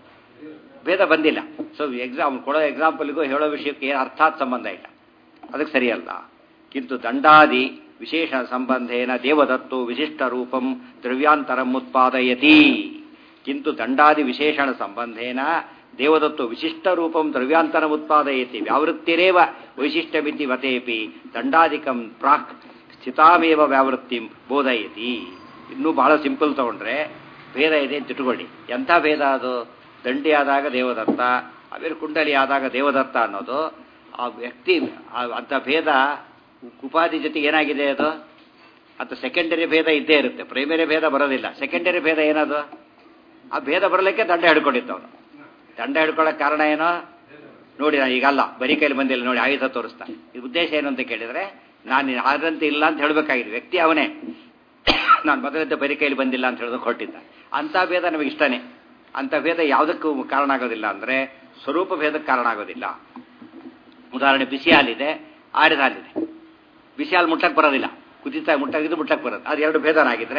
ಭೇದ ಬಂದಿಲ್ಲ ಸೊ ಎಕ್ಸಾಮ್ ಕೊಡೋ ಎಕ್ಸಾಂಪಲ್ಗೂ ಹೇಳೋ ವಿಷಯಕ್ಕೆ ಏನು ಅರ್ಥಾತ್ ಸಂಬಂಧ ಇಲ್ಲ ಅದಕ್ಕೆ ಸರಿಯಲ್ಲ ಕಿಂತು ದಂಡಾದಿ ವಿಶೇಷ ಸಂಬಂಧೇನ ದೇವದತ್ತು ವಿಶಿಷ್ಟ ರೂಪಂ ದ್ರವ್ಯಾಂತರಂ ಉತ್ಪಾದಯತಿ ಕಿಂತು ದಂಡಾದಿ ವಿಶೇಷಣ ಸಂಬಂಧೇನ ದೇವದತ್ತು ವಿಶಿಷ್ಟ ರೂಪಂ ದ್ರವ್ಯಾಂತರಂ ಉತ್ಪಾದಯತಿ ವ್ಯಾವೃತ್ತಿರೇವ ವೈಶಿಷ್ಟ್ಯಮಿತಿ ವತೇಪಿ ದಂಡಾದಿಕಂ ಪ್ರಾಕ್ ಸ್ಥಿತಾಮೇವ ವ್ಯಾವೃತ್ತಿಂ ಬೋಧಯತಿ ಇನ್ನೂ ಬಹಳ ಸಿಂಪಲ್ ತಗೊಂಡ್ರೆ ಭೇದ ಇದೆ ಅಂತ ಇಟ್ಕೊಳ್ಳಿ ಎಂಥ ಭೇದ ಅದು ದಂಡಿ ಆದಾಗ ದೇವದತ್ತ ಆಮೇಲೆ ಕುಂಡಲಿ ಆದಾಗ ದೇವದತ್ತ ಅನ್ನೋದು ಆ ವ್ಯಕ್ತಿ ಆ- ಅಂಥ ಭೇದ ಉಪಾಧಿ ಜೊತೆಗೆ ಏನಾಗಿದೆ ಅದು ಅಂತ ಸೆಕೆಂಡರಿ ಭೇದ ಇದ್ದೇ ಇರುತ್ತೆ ಪ್ರೈಮರಿ ಭೇದ ಬರೋದಿಲ್ಲ ಸೆಕೆಂಡರಿ ಭೇದ ಏನದು ಆ ಭೇದ ಬರಲಿಕ್ಕೆ ದಂಡ ಹಿಡ್ಕೊಂಡಿದ್ದವನು ದಂಡ ಹಿಡ್ಕೊಳ್ಳೋಕೆ ಕಾರಣ ಏನೋ ನೋಡಿ ನಾನು ಈಗಲ್ಲ ಬರೀ ಕೈಲಿ ಬಂದಿಲ್ಲ ನೋಡಿ ಆಯುಧ ತೋರಿಸ್ತಾ ಈ ಉದ್ದೇಶ ಏನು ಅಂತ ಕೇಳಿದರೆ ನಾನು ಆದ್ರಂತೆ ಇಲ್ಲ ಅಂತ ಹೇಳಬೇಕಾಗಿದೆ ವ್ಯಕ್ತಿ ಅವನೇ ನಾನು ಮೊದಲಂತೆ ಬರೀ ಕೈಲಿ ಬಂದಿಲ್ಲ ಅಂತ ಹೇಳೋದಕ್ಕೆ ಹೊರಟಿದ್ದ ಅಂಥ ಭೇದ ನಮಗೆ ಇಷ್ಟನೇ ಅಂಥ ಭೇದ ಯಾವುದಕ್ಕೂ ಕಾರಣ ಆಗೋದಿಲ್ಲ ಅಂದರೆ ಸ್ವರೂಪ ಭೇದಕ್ಕೆ ಕಾರಣ ಆಗೋದಿಲ್ಲ ಉದಾಹರಣೆ ಬಿಸಿ ಹಾಲಿದೆ ಆರಿದ ಹಾಲಿದೆ ಬಿಸಿ ಹಾಲು ಮುಟ್ಟಕ್ಕೆ ಬರೋದಿಲ್ಲ ಕುದಿತಾ ಮುಟ್ಟಾಗಿದ್ದು ಮುಟ್ಟಕ್ಕೆ ಬರೋದು ಅದು ಎರಡು ಭೇದನಾಗಿದ್ರೆ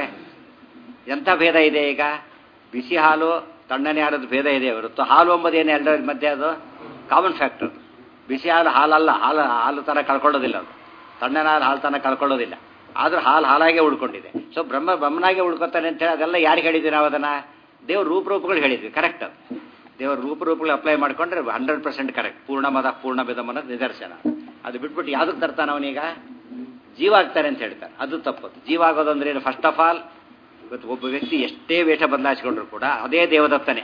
ಎಂಥ ಭೇದ ಇದೆ ಈಗ ಬಿಸಿ ಹಾಲು ತಣ್ಣನೆ ಹಾಲದ ಭೇದ ಇದೆ ಹೊರತು ಹಾಲು ಎಂಬುದು ಏನು ಎರಡರ ಮಧ್ಯೆ ಅದು ಕಾಮನ್ ಫ್ಯಾಕ್ಟರ್ ಬಿಸಿ ಹಾಲು ಹಾಲಲ್ಲ ಹಾಲು ಹಾಲು ಥರ ಕಳ್ಕೊಳ್ಳೋದಿಲ್ಲ ಅದು ತಣ್ಣನೆ ಹಾಲು ಹಾಲು ತನ ಕಳ್ಕೊಳ್ಳೋದಿಲ್ಲ ಆದ್ರೂ ಹಾಲು ಹಾಲಾಗೆ ಉಳ್ಕೊಂಡಿದೆ ಸೊ ಬ್ರಹ್ಮ ಬ್ರಹ್ಮನಾಗೆ ಉಳ್ಕೊತಾನೆ ಅಂತ ಹೇಳಿ ಅದೆಲ್ಲ ಯಾರಿಗೆ ಹೇಳಿದ್ವಿ ನಾವು ಅದನ್ನು ದೇವ್ರ ರೂಪರೂಪಗಳು ಹೇಳಿದ್ವಿ ಕರೆಕ್ಟ್ ಅದು ದೇವ್ರ ರೂಪರೂಪಗಳು ಅಪ್ಲೈ ಮಾಡ್ಕೊಂಡ್ರೆ ಹಂಡ್ರೆಡ್ ಪರ್ಸೆಂಟ್ ಕರೆಕ್ಟ್ ಪೂರ್ಣ ಮದ ಪೂರ್ಣ ಬೆದಮ್ ಅನ್ನೋದು ನಿದರ್ಶನ ಅದು ಬಿಟ್ಬಿಟ್ಟು ಯಾವುದಕ್ಕೆ ತರ್ತಾನೆ ಅವನೀಗ ಜೀವ ಆಗ್ತಾನೆ ಅಂತ ಹೇಳ್ತಾರೆ ಅದು ತಪ್ಪದು ಜೀವ ಆಗೋದು ಅಂದ್ರೆ ಏನು ಫಸ್ಟ್ ಆಫ್ ಆಲ್ ಇವತ್ತು ಒಬ್ಬ ವ್ಯಕ್ತಿ ಎಷ್ಟೇ ವೇಷ ಬದಲಾಯಿಸಿಕೊಂಡ್ರು ಕೂಡ ಅದೇ ದೇವದತ್ತನೇ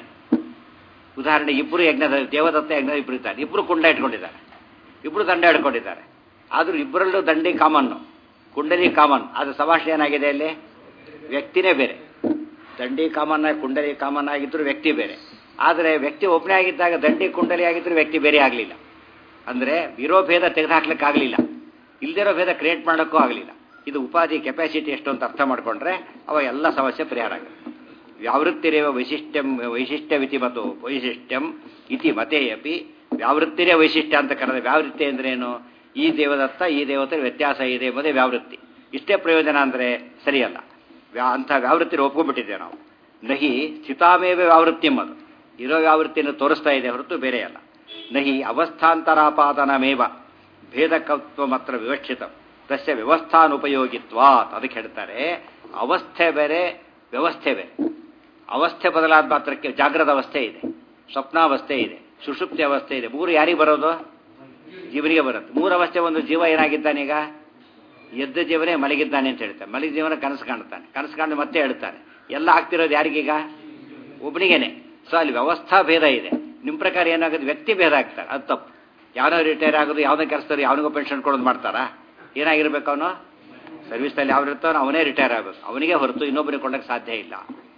ಉದಾಹರಣೆ ಇಬ್ಬರು ಯಜ್ಞದ ದೇವದತ್ತ ಯಜ್ಞ ಇಬ್ಬರು ಇದ್ದಾರೆ ಇಬ್ಬರು ಕುಂಡ ಇಟ್ಕೊಂಡಿದ್ದಾರೆ ಇಬ್ಬರು ದಂಡ ಇಟ್ಕೊಂಡಿದ್ದಾರೆ ಆದರೂ ಇಬ್ಬರಲ್ಲೂ ದಂಡಿ ಕಾಮನ್ನು ಕುಂಡಲಿ ಕಾಮನ್ ಅದು ಸಭಾಷಣೆ ಏನಾಗಿದೆ ಅಲ್ಲಿ ವ್ಯಕ್ತಿನೇ ಬೇರೆ ದಂಡಿ ಕಾಮನ್ ಆಗಿ ಕುಂಡಲಿ ಕಾಮನ್ ಆಗಿದ್ರು ವ್ಯಕ್ತಿ ಬೇರೆ ಆದರೆ ವ್ಯಕ್ತಿ ಒಬ್ಬನೇ ಆಗಿದ್ದಾಗ ದಂಡಿ ಕುಂಡಲಿ ಆಗಿದ್ರು ವ್ಯಕ್ತಿ ಬೇರೆ ಆಗಲಿಲ್ಲ ಅಂದರೆ ಇರೋ ಭೇದ ತೆಗೆದುಹಾಕ್ಲಿಕ್ಕಾಗಲಿಲ್ಲ ಇಲ್ದಿರೋ ಭೇದ ಕ್ರಿಯೇಟ್ ಮಾಡೋಕ್ಕೂ ಆಗಲಿಲ್ಲ ಇದು ಉಪಾಧಿ ಕೆಪಾಸಿಟಿ ಎಷ್ಟು ಅಂತ ಅರ್ಥ ಮಾಡಿಕೊಂಡ್ರೆ ಅವಾಗ ಎಲ್ಲ ಸಮಸ್ಯೆ ಪರಿಹಾರ ಆಗುತ್ತೆ ವ್ಯಾವೃತ್ತಿರೇವ ವೈಶಿಷ್ಟ್ಯಂ ವೈಶಿಷ್ಟ್ಯವಿತಿ ಮತೋ ವೈಶಿಷ್ಟ್ಯಂ ಇತಿ ಮತೆಯಪಿ ವ್ಯಾವೃತ್ತಿರೇ ವೈಶಿಷ್ಟ್ಯ ಅಂತ ಕರೆದ ವ್ಯಾವೃತ್ತಿ ಅಂದ್ರೇನು ಈ ದೇವದತ್ತ ಈ ದೇವತೆ ವ್ಯತ್ಯಾಸ ಇದೆ ಎಂಬುದೇ ವ್ಯಾವೃತ್ತಿ ಇಷ್ಟೇ ಪ್ರಯೋಜನ ಅಂದರೆ ಸರಿಯಲ್ಲ ವ್ಯಾ ಅಂಥ ವ್ಯಾವೃತ್ತಿ ಒಪ್ಕೊಂಡ್ಬಿಟ್ಟಿದ್ದೇವೆ ನಾವು ನಹಿ ಸ್ಥಿತಾಮೇವ ವ್ಯಾವೃತ್ತಿ ಎಂಬುದು ಇರೋ ವ್ಯಾವೃತ್ತಿಯನ್ನು ತೋರಿಸ್ತಾ ಇದೆ ಹೊರತು ಬೇರೆ ಅಲ್ಲ ನಹಿ ಅವಸ್ಥಾಂತರಾಪಾದನಮೇವ ಭೇದಕತ್ವ ಮಾತ್ರ ವಿವಕ್ಷಿತ ತಸ್ಯ ವ್ಯವಸ್ಥಾನುಪಯೋಗಿತ್ವಾತ್ ಅದಕ್ಕೆ ಹೇಳ್ತಾರೆ ಅವಸ್ಥೆ ಬೇರೆ ವ್ಯವಸ್ಥೆ ಬೇರೆ ಅವಸ್ಥೆ ಬದಲಾದ ಮಾತ್ರಕ್ಕೆ ಜಾಗ್ರದ ಅವಸ್ಥೆ ಇದೆ ಸ್ವಪ್ನಾವಸ್ಥೆ ಇದೆ ಸುಷುಪ್ತಿ ಅವಸ್ಥೆ ಇದೆ ಮೂರು ಯಾರಿಗೆ ಬರೋದು ಜೀವನಿಗೆ ಬರುತ್ತೆ ಮೂರು ಅವಸ್ಥೆ ಒಂದು ಜೀವ ಏನಾಗಿದ್ದಾನೀಗ ಎದ್ದ ಜೀವನೇ ಮಲಗಿದ್ದಾನೆ ಅಂತ ಹೇಳ್ತಾನೆ ಮಲಗಿದ ಜೀವನ ಕನಸು ಕಾಣ್ತಾನೆ ಕನಸು ಕಾಣು ಮತ್ತೆ ಹೇಳ್ತಾನೆ ಎಲ್ಲ ಆಗ್ತಿರೋದು ಯಾರಿಗೀಗ ಒಬ್ಬನಿಗೇನೆ ಸೊ ಅಲ್ಲಿ ವ್ಯವಸ್ಥಾ ಭೇದ ಇದೆ ನಿಮ್ಮ ಪ್ರಕಾರ ಏನಾಗುತ್ತೆ ವ್ಯಕ್ತಿ ಭೇದ ಆಗ್ತಾರೆ ಅದು ತಪ್ಪು ಯಾವನೋ ರಿಟೈರ್ ಆಗೋದು ಯಾವುದೋ ಕೆಲಸದಲ್ಲಿ ಯಾವನಿಗೋ ಪೆನ್ಷನ್ ಕೊಡೋದು ಮಾಡ್ತಾರಾ ಏನಾಗಿರ್ಬೇಕು ಅವನು ಸರ್ವಿಸ್ನಲ್ಲಿ ಯಾವ ಇರ್ತಾನೋ ಅವನೇ ರಿಟೈರ್ ಆಗಬೇಕು ಅವನಿಗೆ ಹೊರತು ಇನ್ನೊಬ್ಬರಿಗೆ ಕೊಡೋಕ್ಕೆ ಸಾಧ್ಯ ಇಲ್ಲ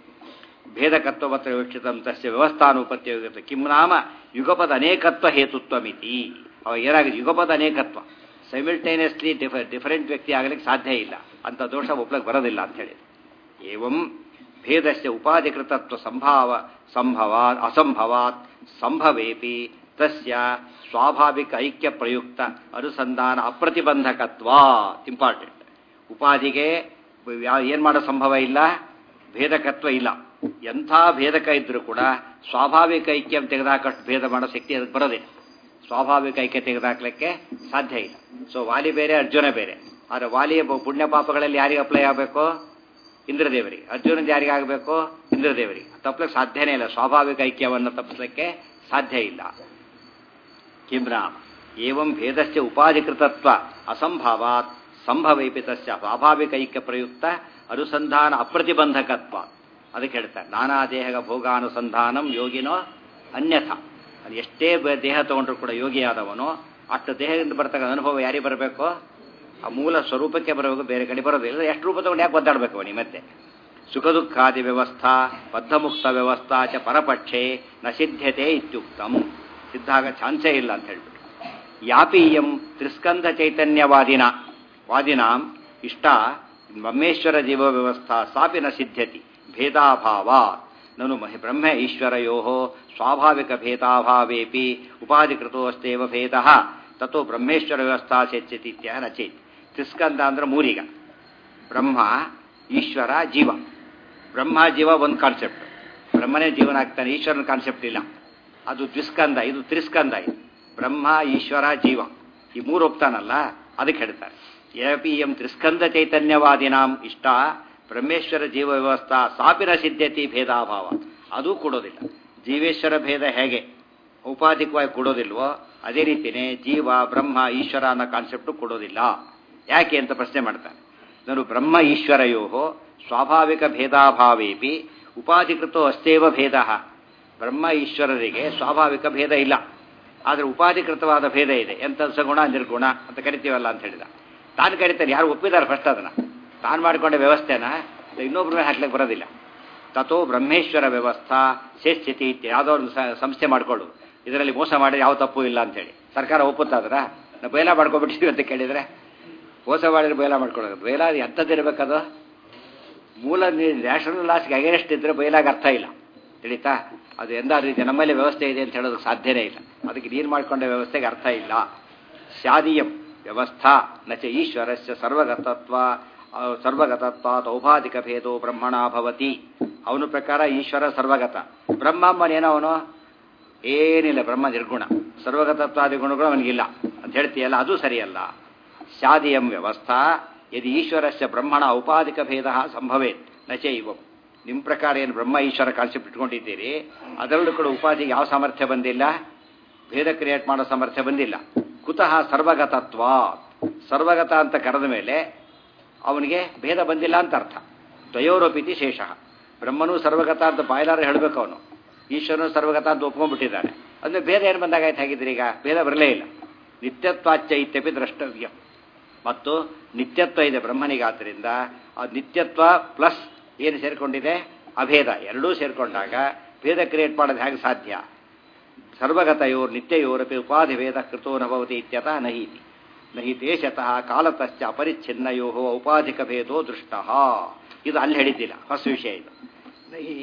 ಭೇದಕತ್ವ ಮತ್ತು ವಿವಕ್ಷಿತಂ ತಸ್ಯ ವ್ಯವಸ್ಥಾನುಪತ್ತಿ ಕಿಂ ನಾಮ ಯುಗಪದ ಅನೇಕತ್ವ ಹೇತುತ್ವ ಮಿತಿ ಅವಾಗ ಏನಾಗಿದೆ ಯುಗಪದ ಅನೇಕತ್ವ ಸೈಮಿಲ್ಟೇನಿಯಸ್ಲಿ ಡಿಫ ಡಿಫರೆಂಟ್ ವ್ಯಕ್ತಿ ಆಗಲಿಕ್ಕೆ ಸಾಧ್ಯ ಇಲ್ಲ ಅಂತ ದೋಷ ಒಪ್ಲಕ್ಕೆ ಬರೋದಿಲ್ಲ ಅಂತ ಹೇಳಿ ಏವಂ ಭೇದಸ್ಯ ಉಪಾಧಿಕೃತತ್ವ ಸಂಭಾವ ಸಂಭವಾತ್ ಅಸಂಭವಾತ್ ಸಂಭವೇಪಿ ತಸ್ಯ ಸ್ವಾಭಾವಿಕ ಐಕ್ಯ ಪ್ರಯುಕ್ತ ಅನುಸಂಧಾನ ಅಪ್ರತಿಬಂಧಕತ್ವ ಇಂಪಾರ್ಟೆಂಟ್ ಉಪಾಧಿಗೆ ಏನು ಮಾಡೋ ಸಂಭವ ಇಲ್ಲ ಭೇದಕತ್ವ ಇಲ್ಲ ಎಂಥ ಭೇದಕ ಇದ್ರೂ ಕೂಡ ಸ್ವಾಭಾವಿಕ ಐಕ್ಯ ತೆಗೆದುಹಾಕಷ್ಟು ಭೇದ ಮಾಡೋ ಶಕ್ತಿ ಅದಕ್ಕೆ ಬರೋದಿಲ್ಲ ಸ್ವಾಭಾವಿಕ ಐಕ್ಯ ತೆಗೆದುಹಾಕ್ಲಿಕ್ಕೆ ಸಾಧ್ಯ ಇಲ್ಲ ಸೊ ವಾಲಿ ಬೇರೆ ಅರ್ಜುನ ಬೇರೆ ಆದರೆ ವಾಲಿಯ ಪುಣ್ಯ ಪಾಪಗಳಲ್ಲಿ ಯಾರಿಗೆ ಅಪ್ಲೈ ಆಗಬೇಕು ಇಂದ್ರದೇವರಿಗೆ ಅರ್ಜುನದ ಯಾರಿಗೆ ಆಗಬೇಕು ಇಂದ್ರದೇವರಿಗೆ ತಪ್ಪಲಿಕ್ಕೆ ಸಾಧ್ಯನೇ ಇಲ್ಲ ಸ್ವಾಭಾವಿಕ ಐಕ್ಯವನ್ನು ತಪ್ಪಿಸಲಿಕ್ಕೆ ಸಾಧ್ಯ ಇಲ್ಲ ಕಿಂ ರಾಮ ಏವಂ ಭೇದಸ್ಯ ಉಪಾಧಿಕೃತತ್ವ ಅಸಂಭಾವಾತ್ ಸಂಭವೈಪಿ ತಸ್ಯ ಸ್ವಾಭಾವಿಕ ಐಕ್ಯ ಪ್ರಯುಕ್ತ ಅನುಸಂಧಾನ ಅಪ್ರತಿಬಂಧಕತ್ವ ಅದಕ್ಕೆ ಹೇಳ್ತಾರೆ ನಾನಾ ದೇಹದ ಭೋಗಾನುಸಂಧಾನಂ ಯೋಗಿನೋ ಅನ್ಯಥ ಅದು ಎಷ್ಟೇ ಬ- ದೇಹ ತಗೊಂಡ್ರು ಕೂಡ ಯೋಗಿಯಾದವನು ಅಷ್ಟು ದೇಹದಿಂದ ಬರ್ತಕ್ಕಂಥ ಅನುಭವ ಯಾರಿಗೆ ಬರಬೇಕು ಆ ಮೂಲ ಸ್ವರೂಪಕ್ಕೆ ಬರಬೇಕು ಬೇರೆ ಕಡೆ ಬರೋದಿಲ್ಲ ಎಷ್ಟು ರೂಪ ತಗೊಂಡು ಯಾಕೆ ಒದ್ದಾಡಬೇಕು ಅವನಿಗೆ ಮತ್ತೆ ಸುಖ ದುಃಖಾದಿ ವ್ಯವಸ್ಥಾ ಬದ್ಧಮುಕ್ತ ವ್ಯವಸ್ಥಾ ಚ ಪರಪಕ್ಷೆ ನ ಸಿದ್ಧತೆ ಇತ್ಯುಕ್ತಂ ಸಿದ್ಧಾಗ ಚಾನ್ಸೇ ಇಲ್ಲ ಅಂತ ಹೇಳ್ಬಿಟ್ಟು ಯಾಪೀಯಂ ತ್ರಿಸ್ಕಂಧ ಚೈತನ್ಯವಾದಿನ ವಾದಿನಾಂ ಇಷ್ಟ ಬ್ರಹ್ಮೇಶ್ವರ ಜೀವ ವ್ಯವಸ್ಥಾ ಸಾಪಿ ನ ಸಿದ್ಧ್ಯತಿ ಭೇದಾಭಾವ ನನು ಮಹಿ ಬ್ರಹ್ಮ ಈಶ್ವರಯೋ ಸ್ವಾಭಾವಿಕ ಭೇದಾಭಾವೇಪಿ ಉಪಾಧಿಕೃತೋಸ್ತೇವ ಭೇದ ತಥೋ ಬ್ರಹ್ಮೇಶ್ವರ ವ್ಯವಸ್ಥಾ ಸೆಚ್ಚತಿ ಇತ್ಯಹ ನ ಚೇತ್ ತ್ರಿಸ್ಕಂಧ ಅಂದ್ರೆ ಮೂರಿಗ ಬ್ರಹ್ಮ ಈಶ್ವರ ಜೀವ ಬ್ರಹ್ಮ ಜೀವ ಒಂದು ಕಾನ್ಸೆಪ್ಟ್ ಬ್ರಹ್ಮನೇ ಜೀವನ ಆಗ್ತಾನೆ ಈಶ್ವರನ ಕಾನ್ಸೆಪ್ಟ್ ಇಲ್ಲ ಅದು ದ್ವಿಸ್ಕಂದ ಇದು ತ್ರಿಸ್ಕಂದ ಇದು ಬ್ರಹ್ಮ ಈಶ್ವರ ಜೀವ ಈ ಮೂರು ಒಪ್ತಾನಲ್ಲ ಅದಕ್ಕೆ ಹೇಳ್ತಾರೆ ಯಪಿ ಎಂ ತ್ರಿಸ್ಕಂದ ಚೈತನ್ಯವಾದಿನಾಂ ಇಷ್ಟ ಬ್ರಹ್ಮೇಶ್ವರ ಜೀವ ವ್ಯವಸ್ಥಾ ಸಾಪಿನ ಸಿದ್ಧತಿ ಭೇದಾಭಾವ ಅದು ಕೊಡೋದಿಲ್ಲ ಜೀವೇಶ್ವರ ಭೇದ ಹೇಗೆ ಔಪಾಧಿಕವಾಗಿ ಕೊಡೋದಿಲ್ವೋ ಅದೇ ರೀತಿಯೇ ಜೀವ ಬ್ರಹ್ಮ ಈಶ್ವರ ಅನ್ನೋ ಕಾನ್ಸೆಪ್ಟು ಕೊಡೋದಿಲ್ಲ ಯಾಕೆ ಅಂತ ಪ್ರಶ್ನೆ ಮಾಡ್ತಾರೆ ನಾನು ಬ್ರಹ್ಮ ಈಶ್ವರಯೋ ಸ್ವಾಭಾವಿಕ ಭೇದಾಭಾವೇಪಿ ಉಪಾಧಿಕೃತೋ ಅಸ್ತೇವ ಭೇದ ಬ್ರಹ್ಮ ಈಶ್ವರರಿಗೆ ಸ್ವಾಭಾವಿಕ ಭೇದ ಇಲ್ಲ ಆದರೆ ಉಪಾಧಿಕೃತವಾದ ಭೇದ ಇದೆ ಎಂಥ ಸಗುಣ ನಿರ್ಗುಣ ಅಂತ ಕರಿತೀವಲ್ಲ ಅಂತ ಹೇಳಿದ ತಾನು ಕರಿತಾನೆ ಯಾರು ಒಪ್ಪಿದ್ದಾರೆ ಫಸ್ಟ್ ಅದನ್ನ ತಾನು ಮಾಡಿಕೊಂಡ ವ್ಯವಸ್ಥೆನ ಇನ್ನೊಬ್ಬರ ಮೇಲೆ ಹಾಕ್ಲಿಕ್ಕೆ ಬರೋದಿಲ್ಲ ತಥೋ ಬ್ರಹ್ಮೇಶ್ವರ ವ್ಯವಸ್ಥಾ ಶೇಷ್ಯತಿ ಇತ್ಯ ಯಾವುದೋ ಒಂದು ಸ- ಸಂಸ್ಥೆ ಮಾಡಿಕೊಳ್ಳು ಇದರಲ್ಲಿ ಮೋಸ ಮಾಡಿ ಯಾವ ತಪ್ಪು ಇಲ್ಲ ಅಂತೇಳಿ ಸರ್ಕಾರ ಒಪ್ಪುತ್ತಾದ್ರ ನಾವು ಬಯಲ ಮಾಡ್ಕೊಬಿಟ್ಟಿದ್ವಿ ಅಂತ ಕೇಳಿದರೆ ಮೋಸ ಮಾಡಿದ್ರೆ ಬಯಲ ಮಾಡ್ಕೊಳ್ಳೋದು ಬಯಲ ಎಂಥದ್ದಿರ್ಬೇಕದು ಮೂಲ ನ್ಯಾಷನಲ್ ಲಾಸ್ಗೆ ಅಗೇನೆಸ್ಟ್ ಇದ್ರೆ ಬಯಲಾಗ ಅರ್ಥ ಇಲ್ಲ ತಿಳಿತಾ ಅದು ಎಂದಾದ್ರೂ ಇದೆ ನಮ್ಮಲ್ಲಿ ವ್ಯವಸ್ಥೆ ಇದೆ ಅಂತ ಹೇಳೋದಕ್ಕೆ ಸಾಧ್ಯನೇ ಇಲ್ಲ ಅದಕ್ಕೆ ನೀರು ಮಾಡಿಕೊಂಡ ವ್ಯವಸ್ಥೆಗೆ ಅರ್ಥ ಇಲ್ಲ ಸ್ಯಾದೀಯಂ ವ್ಯವಸ್ಥಾ ನಚ ಈಶ್ವರಸ್ಯ ಸರ್ವಗತತ್ವ ಆ, ಸರ್ವಗತತ್ವಾತ್ ಔಪಾಧಿಕ ಭೇದೋ ಬ್ರಹ್ಮಣ ಭವತಿ ಅವನ ಪ್ರಕಾರ ಈಶ್ವರ ಸರ್ವಗತ ಬ್ರಹ್ಮಮ್ಮನೇನೋ ಅವನು ಏನಿಲ್ಲ ಬ್ರಹ್ಮ ನಿರ್ಗುಣ ಸರ್ವಗತತ್ವಾದಿ ಗುಣಗಳು ಅವನಿಗಿಲ್ಲ ಅಂತ ಹೇಳ್ತೀಯಲ್ಲ ಅದು ಸರಿಯಲ್ಲ ಸ್ಯಾದಿಯಂ ವ್ಯವಸ್ಥಾ ಯದಿ ಈಶ್ವರಸ್ಯ ಬ್ರಹ್ಮಣ ಔಪಾಧಿಕ ಭೇದ ಸಂಭವೇತ್ ನಚೆ ಇವ ನಿಮ್ಮ ಪ್ರಕಾರ ಏನು ಬ್ರಹ್ಮ ಈಶ್ವರ ಕಾನ್ಸೆಪ್ಟ್ ಇಟ್ಕೊಂಡಿದ್ದೀರಿ ಅದರಲ್ಲೂ ಕೂಡ ಉಪಾಧಿಗೆ ಯಾವ ಸಾಮರ್ಥ್ಯ ಬಂದಿಲ್ಲ ಭೇದ ಕ್ರಿಯೇಟ್ ಮಾಡೋ ಸಾಮರ್ಥ್ಯ ಬಂದಿಲ್ಲ ಕುತಃ ಸರ್ವಗತತ್ವ ಸರ್ವಗತ ಅಂತ ಕರೆದ ಮೇಲೆ ಅವನಿಗೆ ಭೇದ ಬಂದಿಲ್ಲ ಅಂತ ಅರ್ಥ ದ್ವಯೋರೋಪಿತಿ ಶೇಷ ಬ್ರಹ್ಮನೂ ಸರ್ವಗತ ಅಂತ ಬಾಯ್ಲಾರ ಹೇಳಬೇಕು ಅವನು ಈಶ್ವರನು ಸರ್ವಗತ ಅಂತ ಒಪ್ಕೊಂಡ್ಬಿಟ್ಟಿದ್ದಾನೆ ಅಂದ್ರೆ ಭೇದ ಏನು ಬಂದಾಗಾಯ್ತು ಹಾಗಿದ್ರೆ ಈಗ ಭೇದ ಬರಲೇ ಇಲ್ಲ ನಿತ್ಯತ್ವಾಚ್ಯ ಇತ್ಯಪಿ ದ್ರಷ್ಟವ್ಯ ಮತ್ತು ನಿತ್ಯತ್ವ ಇದೆ ಬ್ರಹ್ಮನಿಗಾದ್ದರಿಂದ ಆ ನಿತ್ಯತ್ವ ಪ್ಲಸ್ ಏನು ಸೇರಿಕೊಂಡಿದೆ ಅಭೇದ ಎರಡೂ ಸೇರಿಕೊಂಡಾಗ ಭೇದ ಕ್ರಿಯೇಟ್ ಮಾಡೋದು ಹೇಗೆ ಸಾಧ್ಯ ಸರ್ವಗತಯೋರ್ ನಿತ್ಯಯೋರಪಿ ಉಪಾಧಿ ಭೇದ ಕೃತೋ ನ ಭವತಿ ಇತ್ಯತ ನಹೀತಿ ನಹಿ ದೇಶತಃ ಕಾಲತಶ್ಚ ಅಪರಿಚ್ಛಿನ್ನಯೋ ಔಪಾಧಿಕ ಭೇದೋ ದೃಷ್ಟ ಇದು ಅಲ್ಲಿ ಹೇಳಿದ್ದಿಲ್ಲ ಹೊಸ ವಿಷಯ ಇದು ನಹಿ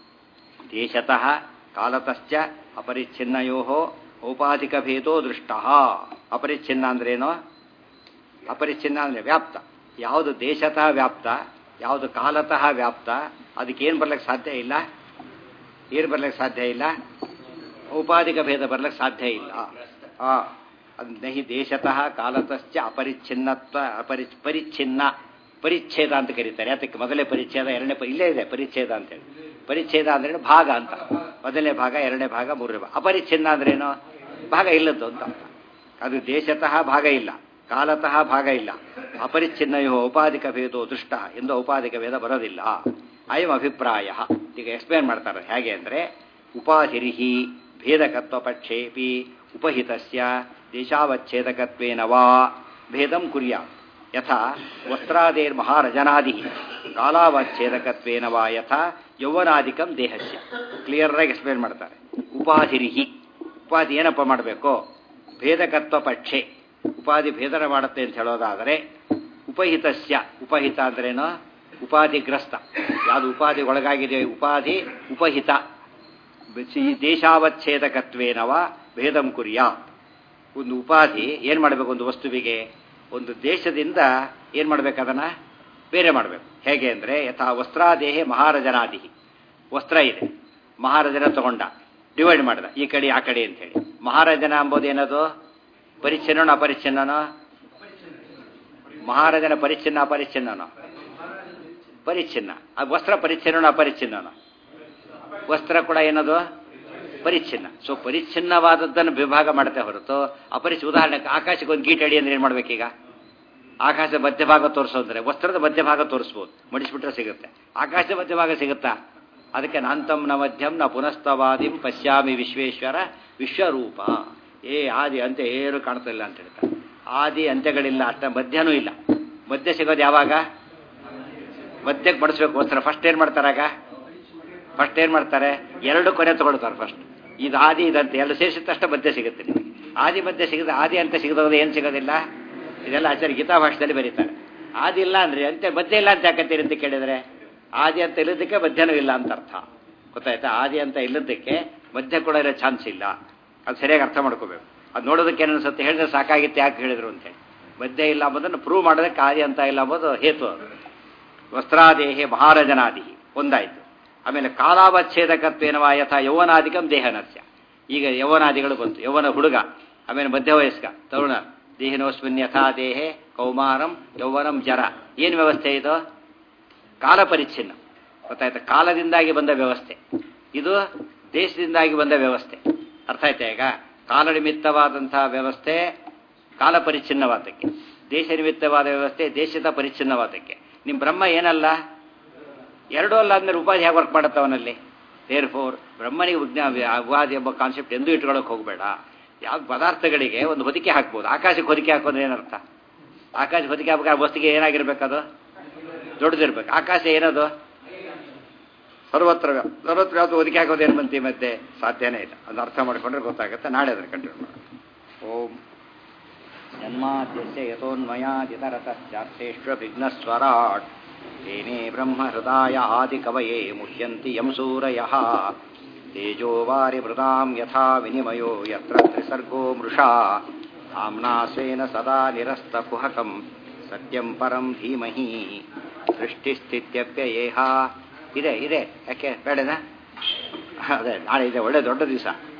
ದೇಶತಃ ಕಾಲತಶ್ಚ ಅಪರಿಚ್ಛಿನ್ನಯೋ ಔಪಾಧಿಕ ಭೇದೋ ದೃಷ್ಟ ಅಪರಿಚ್ಛಿನ್ನ ಅಂದ್ರೇನು ಅಪರಿಚ್ಛಿನ್ನ ಅಂದರೆ ವ್ಯಾಪ್ತ ಯಾವುದು ದೇಶತಃ ವ್ಯಾಪ್ತ ಯಾವುದು ಕಾಲತಃ ವ್ಯಾಪ್ತ ಅದಕ್ಕೇನು ಬರ್ಲಿಕ್ಕೆ ಸಾಧ್ಯ ಇಲ್ಲ ಏನು ಬರ್ಲಿಕ್ಕೆ ಸಾಧ್ಯ ಇಲ್ಲ ಔಪಾಧಿಕ ಭೇದ ಬರ್ಲಿಕ್ಕೆ ಸಾಧ್ಯ ಇಲ್ಲ ಆ ಅದು ನಹಿ ದೇಶತಃ ಕಾಲತಶ್ಚ ಅಪರಿಚ್ಛಿನ್ನತ್ವ ಅಪರಿ ಪರಿಚ್ಛಿನ್ನ ಪರಿಚ್ಛೇದ ಅಂತ ಕರೀತಾರೆ ಅದಕ್ಕೆ ಮೊದಲೇ ಪರಿಚ್ಛೇದ ಎರಡನೇ ಪ- ಇಲ್ಲೇ ಇದೆ ಪರಿಚ್ಛೇದ ಅಂತೇಳಿ ಪರಿಚ್ಛೇದ ಅಂದ್ರೆ ಭಾಗ ಅಂತ ಮೊದಲನೇ ಭಾಗ ಎರಡನೇ ಭಾಗ ಮೂರನೇ ಭಾಗ ಅಪರಿಚ್ಛಿನ್ನ ಅಂದ್ರೇನು ಭಾಗ ಇಲ್ಲದ್ದು ಅಂತ ಅರ್ಥ. ಅದು ದೇಶತಃ ಭಾಗ ಇಲ್ಲ ಕಾಲತಃ ಭಾಗ ಇಲ್ಲ ಅಪರಿಚ್ಛಿನ್ನಯೋ ಔಪಾಧಿಕ ಭೇದೋ ದೃಷ್ಟ ಎಂದು ಔಪಾಧಿಕ ಭೇದ ಬರೋದಿಲ್ಲ ಅಯಂ ಅಭಿಪ್ರಾಯ ಈಗ ಎಕ್ಸ್ಪ್ಲೇನ್ ಮಾಡ್ತಾರೆ ಹೇಗೆ ಅಂದರೆ ಉಪಾಧಿರಿಹಿ ಭೇದಕತ್ವ ಪಕ್ಷೇಪಿ ಉಪಹಿತಸ್ಯ ದೇಶಾವಚ್ಛೇದಕತ್ವೇನ ವಾ ಭೇದಂ ಕುರ್ಯಾ ಯಥಾ ವಸ್ತ್ರಾದೇರ್ ಮಹಾರಜನಾದಿ ಕಾಲಾವಚ್ಛೇದಕತ್ವೇನ ವಾ ಯಥಾ ಯೌವನಾದಿಕಂ ದೇಹಸ್ಯ ಕ್ಲಿಯರ್ ಆಗಿ ಎಕ್ಸ್ಪ್ಲೇನ್ ಮಾಡ್ತಾರೆ ಉಪಾಧಿರಿಹಿ ಉಪಾಧಿ ಏನಪ್ಪ ಮಾಡಬೇಕು ಭೇದಕತ್ವ ಪಕ್ಷೆ ಉಪಾಧಿ ಭೇದನ ಮಾಡುತ್ತೆ ಅಂತ ಹೇಳೋದಾದರೆ ಉಪಹಿತಸ್ಯ ಉಪಹಿತ ಅಂದ್ರೇನು ಉಪಾಧಿಗ್ರಸ್ತ ಯಾವುದು ಉಪಾಧಿ ಒಳಗಾಗಿದೆ ಉಪಾಧಿ ಉಪಹಿತ ಈ ದೇಶಾವಚ್ಛೇದಕತ್ವೇನವ ಭೇದಂ ಕುರ್ಯ ಒಂದು ಉಪಾಧಿ ಏನು ಮಾಡಬೇಕು ಒಂದು ವಸ್ತುವಿಗೆ ಒಂದು ದೇಶದಿಂದ ಏನು ಮಾಡಬೇಕು ಅದನ್ನು ಬೇರೆ ಮಾಡಬೇಕು ಹೇಗೆ ಅಂದರೆ ಯಥಾ ವಸ್ತ್ರಾದೇಹೆ ಮಹಾರಜನಾದಿ ವಸ್ತ್ರ ಇದೆ ಮಹಾರಾಜನ ತಗೊಂಡ ಡಿವೈಡ್ ಮಾಡಿದ ಈ ಕಡೆ ಆ ಕಡೆ ಅಂತೇಳಿ ಮಹಾರಾಜನ ಅಂಬೋದು ಏನದು ಪರಿಚ್ಛಿನ್ನನೋ ಅಪರಿಚ್ಛಿನ್ನನೋ ಮಹಾರಾಜನ ಪರಿಚ್ಛಿನ್ನ ಅಪರಿಚ್ಛಿನ್ನನೋ ಪರಿಚ್ಛಿನ್ನ ಆ ವಸ್ತ್ರ ಪರಿಚ್ಛಿನ್ನನೋ ಅಪರಿಚ್ಛಿನ್ನನೋ ವಸ್ತ್ರ ಕೂಡ ಏನದು ಪರಿಚ್ಛಿನ್ನ ಸೊ ಪರಿಚ್ಛಿನ್ನವಾದದ್ದನ್ನು ವಿಭಾಗ ಮಾಡುತ್ತೆ ಹೊರತು ಅಪರಿಚ್ ಉದಾಹರಣೆಗೆ ಆಕಾಶಕ್ಕೆ ಒಂದು ಗೀಟ್ ಅಡಿ ಅಂದ್ರೆ ಏನು ಮಾಡ್ಬೇಕೀಗ ಆಕಾಶದ ಮಧ್ಯಭಾಗ ತೋರಿಸೋದ್ರೆ ವಸ್ತ್ರದ ಮಧ್ಯಭಾಗ ತೋರಿಸ್ಬೋದು ಮಡಿಸ್ಬಿಟ್ರೆ ಸಿಗುತ್ತೆ ಆಕಾಶದ ಮಧ್ಯಭಾಗ ಸಿಗುತ್ತಾ ಅದಕ್ಕೆ ನಾಂತಂ ನ ಮಧ್ಯಂ ನ ಪುನಸ್ತವಾದಿಂ ಪಶ್ಯಾಮಿ ವಿಶ್ವೇಶ್ವರ ವಿಶ್ವರೂಪ ಏ ಆದಿ ಅಂತ್ಯ ಏನು ಕಾಣ್ತಿಲ್ಲ ಅಂತ ಹೇಳ್ತಾರೆ ಆದಿ ಅಂತ್ಯಗಳಿಲ್ಲ ಅಷ್ಟ ಮಧ್ಯನೂ ಇಲ್ಲ ಮಧ್ಯ ಸಿಗೋದು ಯಾವಾಗ ಮಧ್ಯಕ್ಕೆ ಬಡಿಸ್ಬೇಕು ವಸ್ತ್ರ ಫಸ್ಟ್ ಏನು ಮಾಡ್ತಾರಾಗ ಫಸ್ಟ್ ಏನು ಮಾಡ್ತಾರೆ ಎರಡು ಕೊನೆ ತಗೊಳ್ತಾರೆ ಫಸ್ಟ್ ಇದು ಆದಿ ಇದಂತೆ ಎರಡು ಸೇರಿಸಿದ ತಕ್ಷಣ ಮಧ್ಯ ಸಿಗುತ್ತೆ ನಿಮಗೆ ಆದಿ ಮಧ್ಯ ಸಿಗದ ಆದಿ ಅಂತ ಸಿಗದೋದು ಏನು ಸಿಗೋದಿಲ್ಲ ಇದೆಲ್ಲ ಆಚಾರ್ಯ ಗೀತಾ ಭಾಷೆಯಲ್ಲಿ ಬರೀತಾರೆ ಆದಿ ಇಲ್ಲ ಅಂದ್ರೆ ಅಂತೆ ಮಧ್ಯ ಇಲ್ಲ ಅಂತ ಯಾಕಂತೀರಿ ಅಂತ ಕೇಳಿದ್ರೆ ಆದಿ ಅಂತ ಇಲ್ಲದಕ್ಕೆ ಮಧ್ಯನೂ ಇಲ್ಲ ಅಂತ ಅರ್ಥ ಗೊತ್ತಾಯ್ತಾ ಆದಿ ಅಂತ ಇಲ್ಲದಕ್ಕೆ ಮಧ್ಯ ಕೂಡ ಇರೋ ಚಾನ್ಸ್ ಇಲ್ಲ ಅದು ಸರಿಯಾಗಿ ಅರ್ಥ ಮಾಡ್ಕೋಬೇಕು ಅದು ನೋಡೋದಕ್ಕೆ ಏನು ಅನ್ಸುತ್ತೆ ಹೇಳಿದ್ರೆ ಸಾಕಾಗಿತ್ತು ಯಾಕೆ ಹೇಳಿದ್ರು ಅಂತೇಳಿ ಮಧ್ಯ ಇಲ್ಲ ಅಂಬೋದನ್ನು ಪ್ರೂವ್ ಮಾಡೋದಕ್ಕೆ ಆದಿ ಅಂತ ಇಲ್ಲ ಅಂಬೋದು ಹೇತು ಅದು ವಸ್ತ್ರಾದೇಹೆ ಮಹಾರಜನಾದಿ ಒಂದಾಯಿತು ಆಮೇಲೆ ಕಾಲಾವಚ್ಛೇದಕತ್ವೇನವ ಯಥಾ ಯೌವನಾದಿಕಂ ದೇಹನಸ್ಯ ಈಗ ಯೌವನಾದಿಗಳು ಬಂತು ಯೌವನ ಹುಡುಗ ಆಮೇಲೆ ಮಧ್ಯವಯಸ್ಕ ತರುಣ ದೇಹಿನೋಸ್ಮಿನ್ ಯಥಾ ದೇಹೆ ಕೌಮಾರಂ ಯೌವನಂ ಜರ ಏನು ವ್ಯವಸ್ಥೆ ಇದು ಕಾಲ ಪರಿಚ್ಛಿನ್ನ ಗೊತ್ತಾಯ್ತಾ ಕಾಲದಿಂದಾಗಿ ಬಂದ ವ್ಯವಸ್ಥೆ ಇದು ದೇಶದಿಂದಾಗಿ ಬಂದ ವ್ಯವಸ್ಥೆ ಅರ್ಥ ಆಯ್ತಾ ಈಗ ಕಾಲ ನಿಮಿತ್ತವಾದಂತಹ ವ್ಯವಸ್ಥೆ ಕಾಲ ಪರಿಚ್ಛಿನ್ನವಾದಕ್ಕೆ ದೇಶ ನಿಮಿತ್ತವಾದ ವ್ಯವಸ್ಥೆ ದೇಶದ ಪರಿಚ್ಛಿನ್ನವಾದಕ್ಕೆ ನಿಮ್ಮ ಬ್ರಹ್ಮ ಏನಲ್ಲ ಎರಡೂ ಅಲ್ಲ ಅಂದ್ರೆ ಉಪಾಧಿ ಹೇಗೆ ವರ್ಕ್ ಮಾಡುತ್ತೆ ಅವನಲ್ಲಿ ದೇರ್ ಫೋರ್ ಬ್ರಹ್ಮನಿಗೆ ವಿಜ್ಞಾನ ಉಪಾಧಿ ಎಂಬ ಕಾನ್ಸೆಪ್ಟ್ ಎಂದೂ ಇಟ್ಕೊಳ್ಳೋಕೆ ಹೋಗಬೇಡ ಯಾವ ಪದಾರ್ಥಗಳಿಗೆ ಒಂದು ಹೊದಿಕೆ ಹಾಕ್ಬೋದು ಆಕಾಶಕ್ಕೆ ಹೊದಿಕೆ ಹಾಕೋದು ಏನರ್ಥ ಆಕಾಶ ಹೊದಿಕೆ ಹಾಕ್ಬೇಕಾದ್ರೆ ವಸ್ತಿಗೆ ಏನಾಗಿರ್ಬೇಕದು ದೊಡ್ಡದಿರ್ಬೇಕು ಆಕಾಶ ಏನದು ಸರ್ವತ್ರ ವ್ಯಾಪ್- ಸರ್ವತ್ರ ವ್ಯಾಪ್ತ ಹೊದಿಕೆ ಹಾಕೋದು ಏನು ಬಂತಿ ಮತ್ತೆ ಸಾಧ್ಯನೇ ಇಲ್ಲ ಅದು ಅರ್ಥ ಮಾಡಿಕೊಂಡ್ರೆ ಗೊತ್ತಾಗುತ್ತೆ ನಾಳೆ ಅದನ್ನು ಕಂಟಿನ್ಯೂ ಮಾಡೋಣ ಓಂ ಜನ್ಮಾದ್ಯಸ್ಯ ಯಥೋನ್ಮಯಾದಿತರತಶ್ಚಾರ್ಥೇಷ್ವವಿಘ್ನಸ್ವರಾಟ್ तेने ब्रह्महृदाय आदिकवये मुह्यन्ति यं सूरयः तेजो वारिभृतां यथा विनिमयो यत्र त्रिसर्गो मृषा धाम्ना स्वेन सदा निरस्तकुहकं सत्यं परं धीमहि ಸೃಷ್ಟಿಸ್ಥಿತ್ಯಪ್ಯಯೇಹ ಇದೆ ಇದೆ ಯಾಕೆ ಬೇಡನಾ ಅದೇ ನಾಳೆ ಇದೆ ಒಳ್ಳೆ ದೊಡ್ಡ ದಿವಸ